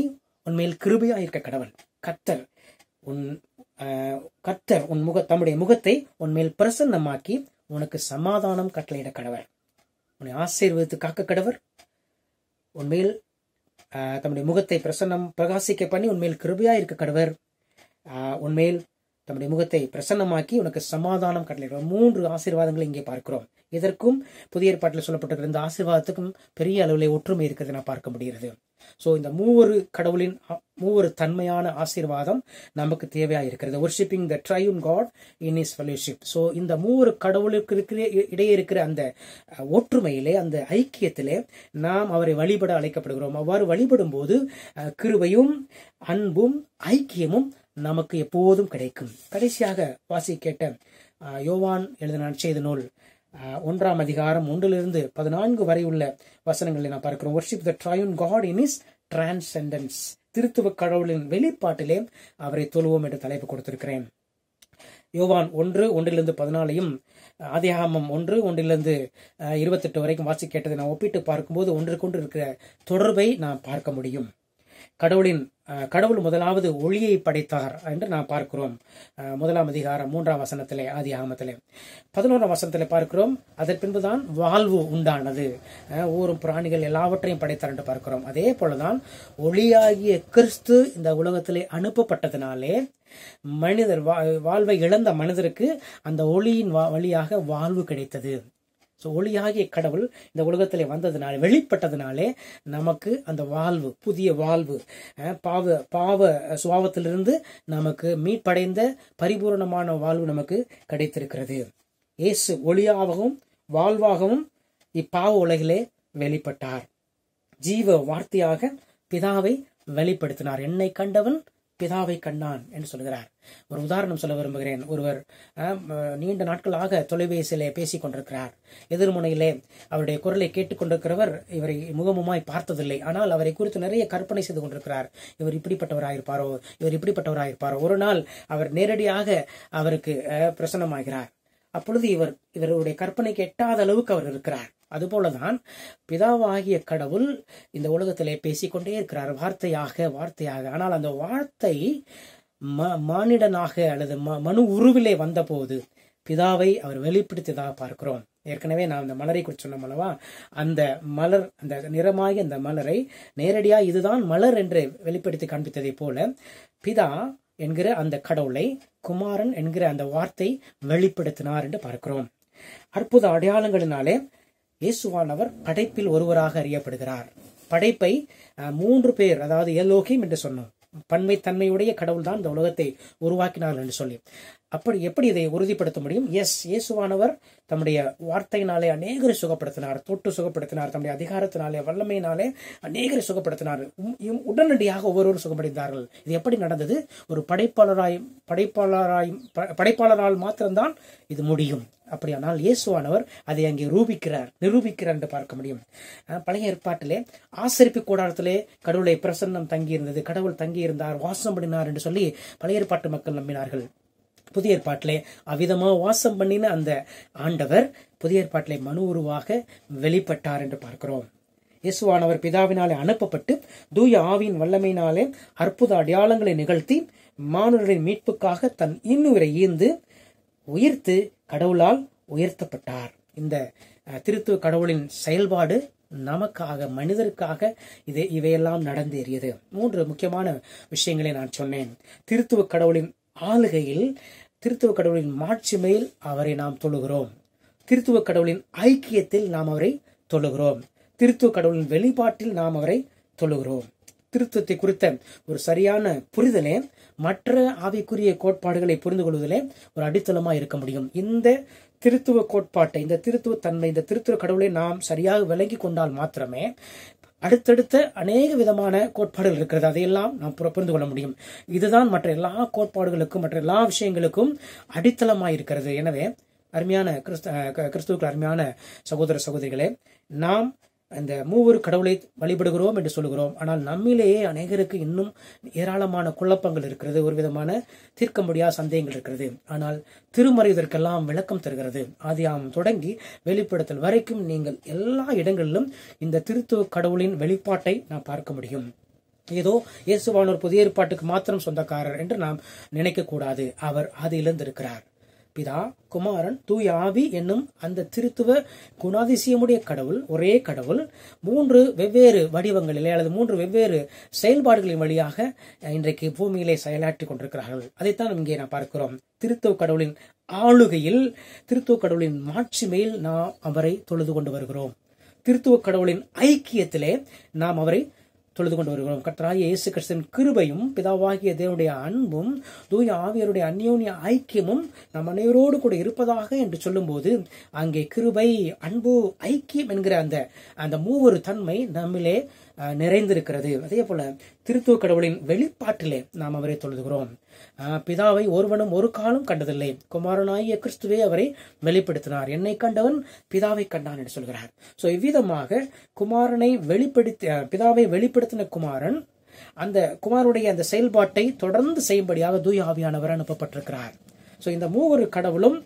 Speaker 7: உன்மேல் கிருபையா இருக்க கடவுள் கத்தர் உன் ஆஹ், கர்த்தர் உன் முக தம்முடைய முகத்தை உன்மேல் பிரசன்னமாக்கி உனக்கு சமாதானம் கட்டளையிட கடவர் உன்னை ஆசீர்வதித்து காக்க கடவர் உன்மேல் ஆஹ், தம்முடைய முகத்தை பிரசன்னம் பிரகாசிக்க பண்ணி உன்மேல் கிருபையா இருக்க கடவர் ஆஹ், உன்மேல் தம்முடைய முகத்தை பிரசன்னமாக்கி உனக்கு சமாதானம் கட்டளையிடுவார் மூன்று ஆசீர்வாதங்களை இங்கே பார்க்கிறோம் இதற்கும் புதிய ஏற்பாட்டில் சொல்லப்பட்டிருக்கிற இந்த ஆசீர்வாதத்துக்கும் பெரிய அளவில் ஒற்றுமை இருக்கிறது நான் பார்க்க முடிகிறது ஸோ இந்த மூவரு கடவுளின் அ- மூவரு தன்மையான ஆசீர்வாதம் நமக்கு தேவையா இருக்கிறது worshipping the triune God in his fellowship so இந்த மூவரு கடவுளுக்கு இருக்கிற இடையே இருக்கிற அந்த அஹ், ஒற்றுமையிலே அந்த ஐக்கியத்திலே நாம் அவரை வழிபட அழைக்கப்படுகிறோம் அவ்வாறு வழிபடும் போது அஹ், கிருபையும் அன்பும் ஐக்கியமும் நமக்கு எப்போதும் கிடைக்கும் கடைசியாக வாசி கேட்ட அஹ், யோவான் எழுதின நற்செய்தி நூல் அஹ், ஒன்றாம் அதிகாரம் ஒன்றிலிருந்து பதினான்கு வரை உள்ள வசனங்களை நான் பார்க்கிறோம் worship the triune God in his transcendence திருத்துவ கடவுளின் வெளிப்பாட்டிலே அவரை தொழுவோம் என்று தலைப்பு கொடுத்திருக்கிறேன் யோவான் ஒன்று ஒன்றிலிருந்து பதினாலையும் ஆதியாகமம் ஒன்று ஒன்றிலிருந்து அஹ், இருபத்தெட்டு வரைக்கும் வாசி கேட்டதை நான் ஒப்பிட்டு பார்க்கும்போது ஒன்றுக்கொன்று இருக்கிற தொடர்பை நாம் பார்க்க முடியும் கடவுளின் அஹ், கடவுள் முதலாவது ஒளியை படைத்தார் என்று நாம் பார்க்கிறோம் அஹ், முதலாம் அதிகாரம் மூன்றாம் வசனத்திலே ஆதி ஆகமத்திலே பதினோராம் வசனத்திலே பார்க்கிறோம் அதன் பின்புதான் வாழ்வு உண்டானது அஹ், ஊரும் பிராணிகள் எல்லாவற்றையும் படைத்தார் என்று பார்க்கிறோம் அதே போலதான் ஒளியாகிய கிறிஸ்து இந்த உலகத்திலே அனுப்பப்பட்டதினாலே மனிதர் வா- வாழ்வை இழந்த மனிதருக்கு அந்த ஒளியின் வா- வழியாக வாழ்வு கிடைத்தது ஸோ ஒளியாகிய கடவுள் இந்த உலகத்திலே வந்ததுனால வெளிப்பட்டதுனாலே நமக்கு அந்த வாழ்வு புதிய வாழ்வு அஹ், பாவ பாவ சுபாவத்திலிருந்து நமக்கு மீட்படைந்த பரிபூரணமான வாழ்வு நமக்கு கிடைத்திருக்கிறது இயேசு ஒளியாகவும் வாழ்வாகவும் இப்பாவ உலகிலே வெளிப்பட்டார் ஜீவ வார்த்தையாக பிதாவை வெளிப்படுத்தினார் என்னை கண்டவன் பிதாவை கண்டான் என்று சொல்கிறார் ஒரு உதாரணம் சொல்ல விரும்புகிறேன் ஒருவர் அஹ், ம- நீண்ட நாட்களாக தொலைபேசியிலே பேசிக் கொண்டிருக்கிறார் எதிர்முனையிலே அவருடைய குரலை கேட்டுக்கொண்டிருக்கிறவர் இவரை முகமுமாய் பார்த்ததில்லை ஆனால் அவரை குறித்து நிறைய கற்பனை செய்து கொண்டிருக்கிறார் இவர் இப்படிப்பட்டவராயிருப்பாரோ இவர் இப்படிப்பட்டவராயிருப்பாரோ ஒரு நாள் அவர் நேரடியாக அவருக்கு அஹ், பிரசன்னமாகிறார் அப்பொழுது இவர் இவருடைய கற்பனைக்கு எட்டாத அளவுக்கு அவர் இருக்கிறார் அதுபோலதான் பிதாவாகிய கடவுள் இந்த உலகத்திலே பேசிக்கொண்டே இருக்கிறார் வார்த்தையாக வார்த்தையாக ஆனால் அந்த வார்த்தை ம- மானிடனாக அல்லது ம- மனு உருவிலே வந்தபோது பிதாவை அவர் வெளிப்படுத்தியதாக பார்க்கிறோம் ஏற்கனவே நான் அந்த மலரை குறித்து சொன்னோம் அல்லவா அந்த மலர் அந்த நிறமாகி அந்த மலரை நேரடியா இதுதான் மலர் என்று வெளிப்படுத்தி காண்பித்ததை போல பிதா என்கிற அந்த கடவுளை குமாரன் என்கிற அந்த வார்த்தை வெளிப்படுத்தினார் என்று பார்க்கிறோம் அற்புத அடையாளங்களினாலே இயேசுவானவர் படைப்பில் ஒருவராக அறியப்படுகிறார் படைப்பை அஹ், மூன்று பேர் அதாவது எல்லோகிம் என்று சொன்னோம் பன்மை தன்மையுடைய கடவுள் தான் இந்த உலகத்தை உருவாக்கினார் என்று சொல்லி அப்படி எப்படி இதை உறுதிப்படுத்த முடியும் எஸ் இயேசுவானவர் தம்முடைய வார்த்தையினாலே அநேகரை சுகப்படுத்தினார் தொட்டு சுகப்படுத்தினார் தம்முடைய அதிகாரத்தினாலே வல்லமையினாலே அநேகரை சுகப்படுத்தினார் உம், இம் உடனடியாக ஒவ்வொருவரும் சுகமடைந்தார்கள் இது எப்படி நடந்தது ஒரு படைப்பாளராய் படைப்பாளராய் ப- படைப்பாளரால் மாத்திரம்தான் இது முடியும் அப்படியானால் இயேசுவானவர் அதை அங்கே ரூபிக்கிறார் நிரூபிக்கிறார் என்று பார்க்க முடியும் அஹ், பழைய ஏற்பாட்டிலே ஆசரிப்பு கூடாரத்திலே கடவுளை பிரசன்னம் தங்கியிருந்தது கடவுள் தங்கியிருந்தார் வாசம் பண்ணினார் என்று சொல்லி பழைய ஏற்பாட்டு மக்கள் நம்பினார்கள் புதிய ஏற்பாட்டிலே அவ்விதமா வாசம் பண்ணின அந்த ஆண்டவர் புதிய ஏற்பாட்டிலே மனு உருவாக வெளிப்பட்டார் என்று பார்க்கிறோம் இயேசுவானவர் பிதாவினாலே அனுப்பப்பட்டு தூய ஆவியின் வல்லமையினாலே அற்புத அடையாளங்களை நிகழ்த்தி மானுடரின் மீட்புக்காக தன் இன்னுயிரை ஈந்து உயிர்த்து கடவுளால் உயர்த்தப்பட்டார் இந்த அஹ், திருத்துவ கடவுளின் செயல்பாடு நமக்காக மனிதருக்காக இது இவையெல்லாம் நடந்தேறியது மூன்று முக்கியமான விஷயங்களை நான் சொன்னேன் திருத்துவ கடவுளின் ஆளுகையில் திருத்துவ கடவுளின் மாட்சிமையில் அவரை நாம் தொழுகிறோம் திருத்துவ கடவுளின் ஐக்கியத்தில் நாம் அவரை தொழுகிறோம் திருத்துவ கடவுளின் வெளிப்பாட்டில் நாம் அவரை தொழுகிறோம் திருத்துவத்தை குறித்த ஒரு சரியான புரிதலே மற்ற ஆவிக்குரிய கோட்பாடுகளை புரிந்து கொள்வதிலே ஒரு அடித்தளமா இருக்க முடியும் இந்த திருத்துவ கோட்பாட்டை இந்த திருத்துவ தன்மை இந்த திருத்துவ கடவுளை நாம் சரியாக விளங்கி கொண்டால் மாத்திரமே அடுத்தடுத்த அநேக விதமான கோட்பாடுகள் இருக்கிறது அதையெல்லாம் நாம் புர- புரிந்து கொள்ள முடியும் இதுதான் மற்ற எல்லா கோட்பாடுகளுக்கும் மற்ற எல்லா விஷயங்களுக்கும் அடித்தளமாய் இருக்கிறது எனவே அருமையான கிறிஸ்த அஹ் க- கிறிஸ்துவுக்கு அருமையான சகோதர சகோதரிகளே நாம் அந்த மூவர் கடவுளை வழிபடுகிறோம் என்று சொல்கிறோம் ஆனால் நம்மிலேயே அநேகருக்கு இன்னும் ஏராளமான குழப்பங்கள் இருக்கிறது ஒரு விதமான தீர்க்க முடியாத சந்தேகங்கள் இருக்கிறது ஆனால் திருமறை இதற்கெல்லாம் விளக்கம் தருகிறது ஆதியாமம் தொடங்கி வெளிப்படுத்தல் வரைக்கும் நீங்கள் எல்லா இடங்களிலும் இந்த திருத்துவ கடவுளின் வெளிப்பாட்டை நாம் பார்க்க முடியும் ஏதோ இயேசுவானோர் புதிய ஏற்பாட்டுக்கு மாத்திரம் சொந்தக்காரர் என்று நாம் நினைக்கக்கூடாது அவர் ஆதியிலிருந்து இருக்கிறார் பிதா குமாரன் தூய ஆவி என்னும் அந்த திருத்துவ குணாதிசயமுடைய கடவுள் ஒரே கடவுள் மூன்று வெவ்வேறு வடிவங்களிலே அல்லது மூன்று வெவ்வேறு செயல்பாடுகளின் வழியாக இன்றைக்கு பூமியிலே செயலாற்றி கொண்டிருக்கிறார்கள் அதைத்தான் இங்கே நாம் பார்க்கிறோம் திருத்துவ கடவுளின் ஆளுகையில் திருத்துவ கடவுளின் மாட்சிமையில் நாம் அவரை தொழுது கொண்டு வருகிறோம் திருத்துவ கடவுளின் ஐக்கியத்திலே நாம் அவரை தொழுது கொண்டு வருகிறோம் கர்த்தராகிய இயேசு கிறிஸ்துவின் கிருபையும் பிதாவாகிய தேவனுடைய அன்பும் தூய ஆவியருடைய அந்யோன்ய ஐக்கியமும் நம் அனைவரோடு கூட இருப்பதாக என்று சொல்லும்போது அங்கே கிருபை அன்பு ஐக்கியம் என்கிற அந்த அந்த மூவொரு தன்மை நம்மிலே அஹ், நிறைந்திருக்கிறது அதே போல திருத்துவ கடவுளின் வெளிப்பாட்டிலே நாம் அவரை தொழுதுகிறோம் அஹ், பிதாவை ஒருவனும் ஒரு காலம் கண்டதில்லை குமாரனாகிய கிறிஸ்துவே அவரை வெளிப்படுத்தினார் என்னை கண்டவன் பிதாவை கண்டான் என்று சொல்கிறார் சோ இவ்விதமாக குமாரனை வெளிப்படுத்தி அஹ், பிதாவை வெளிப்படுத்தின குமாரன் அந்த குமாரனுடைய அந்த செயல்பாட்டை தொடர்ந்து செய்யும்படியாக தூய ஆவியானவர் அனுப்பப்பட்டிருக்கிறார் சோ இந்த மூவரு கடவுளும்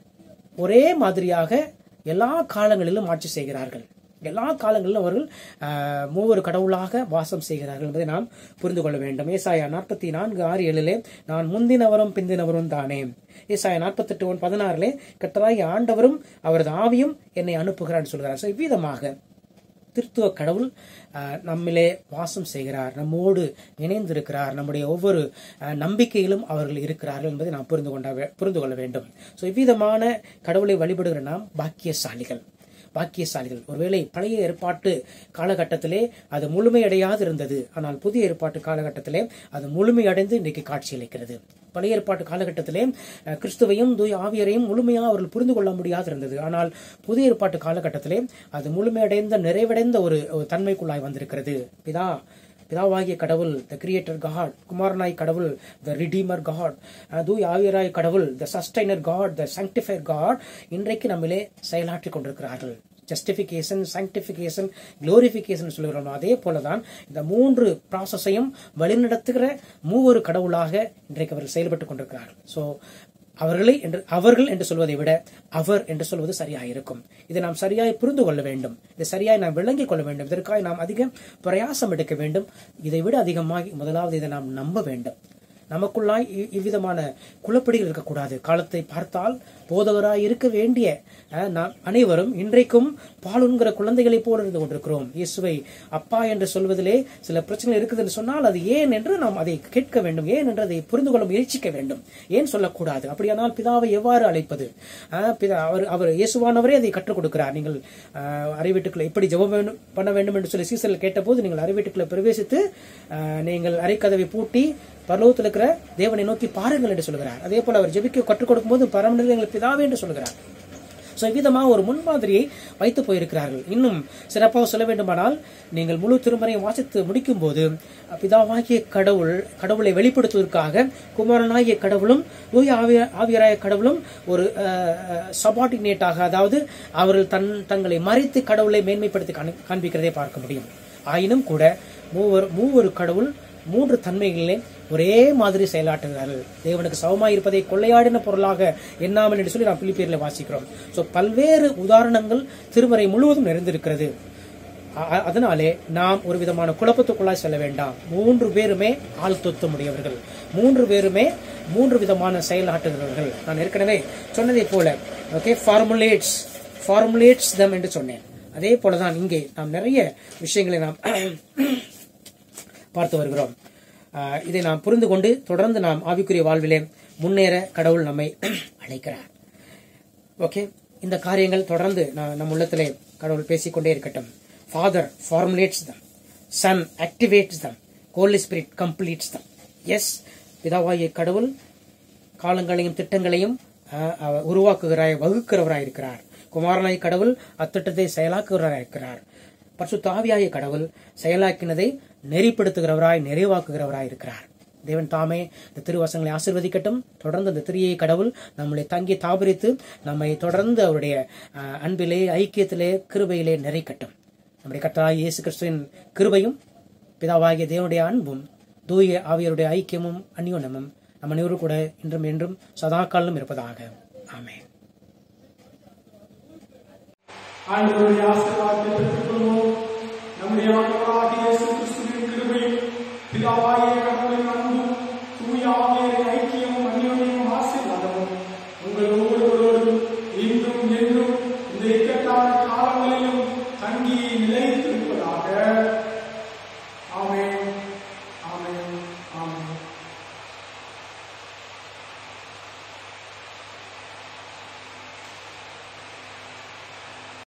Speaker 7: ஒரே மாதிரியாக எல்லா காலங்களிலும் ஆட்சி செய்கிறார்கள் எல்லா காலங்களிலும் அவர்கள் ஆஹ், மூவர் கடவுளாக வாசம் செய்கிறார்கள் என்பதை நாம் புரிந்து கொள்ள வேண்டும் ஏசாயா நாற்பத்தி நான்கு ஆறு ஏழிலே நான் முந்தினவரும் பிந்தினவரும் தானே ஏசாயா நாற்பத்தெட்டு ஒன் பதினாறிலே கர்த்தராகிய ஆண்டவரும் அவரது ஆவியும் என்னை அனுப்புகிறார் சொல்கிறார் So, இவ்விதமாக திருத்துவ கடவுள் அஹ், நம்மிலே வாசம் செய்கிறார் நம்மோடு இணைந்திருக்கிறார் நம்முடைய ஒவ்வொரு அஹ், நம்பிக்கையிலும் அவர்கள் இருக்கிறார்கள் என்பதை நாம் புரிந்து கொண்ட வே- புரிந்து கொள்ள வேண்டும் ஸோ இவ்விதமான கடவுளை வழிபடுகிற நாம் பாக்கியசாலிகள் பாக்கியசாலிகள் ஒருவேளை பழைய ஏற்பாட்டு காலகட்டத்திலே அது முழுமையடையாது இருந்தது ஆனால் புதிய ஏற்பாட்டு காலகட்டத்திலே அது முழுமையடைந்து இன்றைக்கு காட்சியளிக்கிறது பழைய ஏற்பாட்டு காலகட்டத்திலே அஹ், கிறிஸ்துவையும் தூய ஆவியரையும் முழுமையாக அவர்கள் புரிந்து கொள்ள முடியாது இருந்தது ஆனால் புதிய ஏற்பாட்டு காலகட்டத்திலே அது முழுமையடைந்த நிறைவடைந்த ஒரு ஒரு தன்மைக்குள்ளாய் வந்திருக்கிறது பிதா பிதாவாகிய கடவுள் த கிரியேட்டர் காட் குமாரனாய் கடவுள் த ரிடீமர் காட் தூய் ஆவியராய் கடவுள் the sustainer God the sanctifier God இன்றைக்கு நம்மிலே செயலாற்றி கொண்டிருக்கிறார்கள் ஜஸ்டிபிகேஷன் சாங்டிபிகேஷன் குளோரிபிகேஷன் சொல்லுகிறோம் அதே போலதான் இந்த மூன்று ப்ராசஸையும் வழிநடத்துகிற மூவொரு கடவுளாக இன்றைக்கு அவர்கள் செயல்பட்டுக் கொண்டிருக்கிறார்கள் ஸோ அவர்களை என்று அவர்கள் என்று சொல்வதை விட அவர் என்று சொல்வது சரியாக இருக்கும் இதை நாம் சரியாய் புரிந்து கொள்ள வேண்டும் இதை சரியாய் நாம் விளங்கிக் கொள்ள வேண்டும் இதற்காக நாம் அதிக பிரயாசம் எடுக்க வேண்டும் இதை விட அதிகமாக முதலாவது இதை நாம் நம்ப வேண்டும் நமக்குள்ளாய் இ- இவ்விதமான குழப்படிகள் இருக்கக்கூடாது காலத்தை பார்த்தால் போதகராய் இருக்க வேண்டிய அஹ், நாம் அனைவரும் இன்றைக்கும் பாலுங்கிற குழந்தைகளைப் போல இருந்து கொண்டிருக்கிறோம் இயேசுவை அப்பா என்று சொல்வதிலே சில பிரச்சனை இருக்குது என்று சொன்னால் அது ஏன் என்று நாம் அதை கேட்க வேண்டும் ஏன் என்று அதை புரிந்து கொள்ள முயற்சிக்க வேண்டும் ஏன் சொல்லக்கூடாது அப்படியானால் பிதாவை எவ்வாறு அழைப்பது அஹ், பிதா அவர் அவர் இயேசுவானவரே அதை கற்றுக் கொடுக்கிறார் நீங்கள் அஹ், அறைவீட்டுக்குள்ள எப்படி ஜெபம் வேண்டும் பண்ண வேண்டும் என்று சொல்லி சீசரில் கேட்டபோது நீங்கள் அறைவீட்டுக்குள்ள பிரவேசித்து அஹ், நீங்கள் அறைக்கதவை பூட்டி பரலோகத்தில் இருக்கிற தேவனை நோக்கி பாருங்கள் என்று சொல்கிறார் அதே போல அவர் ஜெபிக்க கற்றுக் கொடுக்கும்போது பரமனில் எங்கள் பிதாவே என்று சொல்கிறார் ஸோ இவ்விதமாக ஒரு முன்மாதிரியை வைத்து போயிருக்கிறார்கள் இன்னும் சிறப்பாக சொல்ல வேண்டுமானால் நீங்கள் முழு திருமறையை வாசித்து முடிக்கும் போது பிதாவாகிய கடவுள் கடவுளை வெளிப்படுத்துவதற்காக குமாரனாகிய கடவுளும் தூய ஆவிய ஆவியராய கடவுளும் ஒரு சபார்டினேட்டாக அதாவது அவர்கள் தன் தங்களை மறைத்து கடவுளை மேன்மைப்படுத்தி காணி- காண்பிக்கிறதை பார்க்க முடியும் ஆயினும் கூட மூவர் மூவரு கடவுள் மூன்று தன்மைகளிலே ஒரே மாதிரி செயலாற்றுகிறார்கள் தேவனுக்கு சமமாய் இருப்பதை கொள்ளையாடின பொருளாக எண்ணாமல் என்று சொல்லி நாம் பிலிப்பியரில் வாசிக்கிறோம் சோ பல்வேறு உதாரணங்கள் திருமறை முழுவதும் நிறைந்திருக்கிறது அ- அ- அதனாலே நாம் ஒரு விதமான குழப்பத்துக்குள்ளாய் செல்ல வேண்டாம் மூன்று பேருமே ஆள் தொத்து முடியவர்கள் மூன்று பேருமே மூன்று விதமான செயலாற்றுகிறவர்கள் நான் ஏற்கனவே சொன்னதை போல ஓகே ஃபார்முலேட்ஸ் ஃபார்முலேட்ஸ் தம் என்று சொன்னேன் அதே போலதான் இங்கே நாம் நிறைய விஷயங்களை நாம் பார்த்து வருகிறோம் ஆஹ் இதை நாம் புரிந்து கொண்டு தொடர்ந்து நாம் ஆவிக்குரிய வாழ்விலே முன்னேற கடவுள் நம்மை அழைக்கிறார் ஓகே இந்த காரியங்கள் தொடர்ந்து நா- நம் உள்ளத்திலே கடவுள் பேசிக்கொண்டே இருக்கட்டும் Father formulates them Son activates them Holy Spirit completes them எஸ் பிதாவாகிய கடவுள் காலங்களையும் திட்டங்களையும் ஆஹ், அவர் உருவாக்குகிறாய் வகுக்கிறவராய் இருக்கிறார் குமாரனாய் கடவுள் அத்திட்டத்தை செயலாக்குகிறவராய் இருக்கிறார் பரிசுத்த ஆவியாகிய கடவுள் செயலாக்கினதை நெறிப்படுத்துகிறவராய் நிறைவாக்குகிறவராய் இருக்கிறார் தேவன் தாமே இந்த திருவசங்களை ஆசிர்வதிக்கட்டும் தொடர்ந்து இந்த திரியை கடவுள் நம்மளை தங்கி தாபரித்து நம்மை தொடர்ந்து அவருடைய ஆஹ், அன்பிலே ஐக்கியத்திலே கிருபையிலே நிறைக்கட்டும் நம்முடைய கர்த்தராகிய இயேசு கிறிஸ்துவின் கிருபையும் பிதாவாகிய தேவனுடைய அன்பும் தூய ஆவியருடைய ஐக்கியமும் அந்யோனமும் நம்ம அனைவரும் கூட இன்றும் என்றும் சதா காலம் இருப்பதாக ஆமென்
Speaker 8: ஆண்டவருடைய ஆசீர்வாதத்தை பெற்றுக்கொள்வோம் நம்முடைய ஆண்டவராகிய இயேசு கிறிஸ்துவின் கிருபையும் பிதாவாகிய கடவுளின் அன்பும் தூயாவியரின் ஐக்கியமும் அந்யோன்யமும் ஆசீர்வாதமும் உங்கள் ஒவ்வொருவரோடும் இன்றும் என்றும் இந்த இக்கட்டான காலங்களிலும் தங்கி நிலைத்து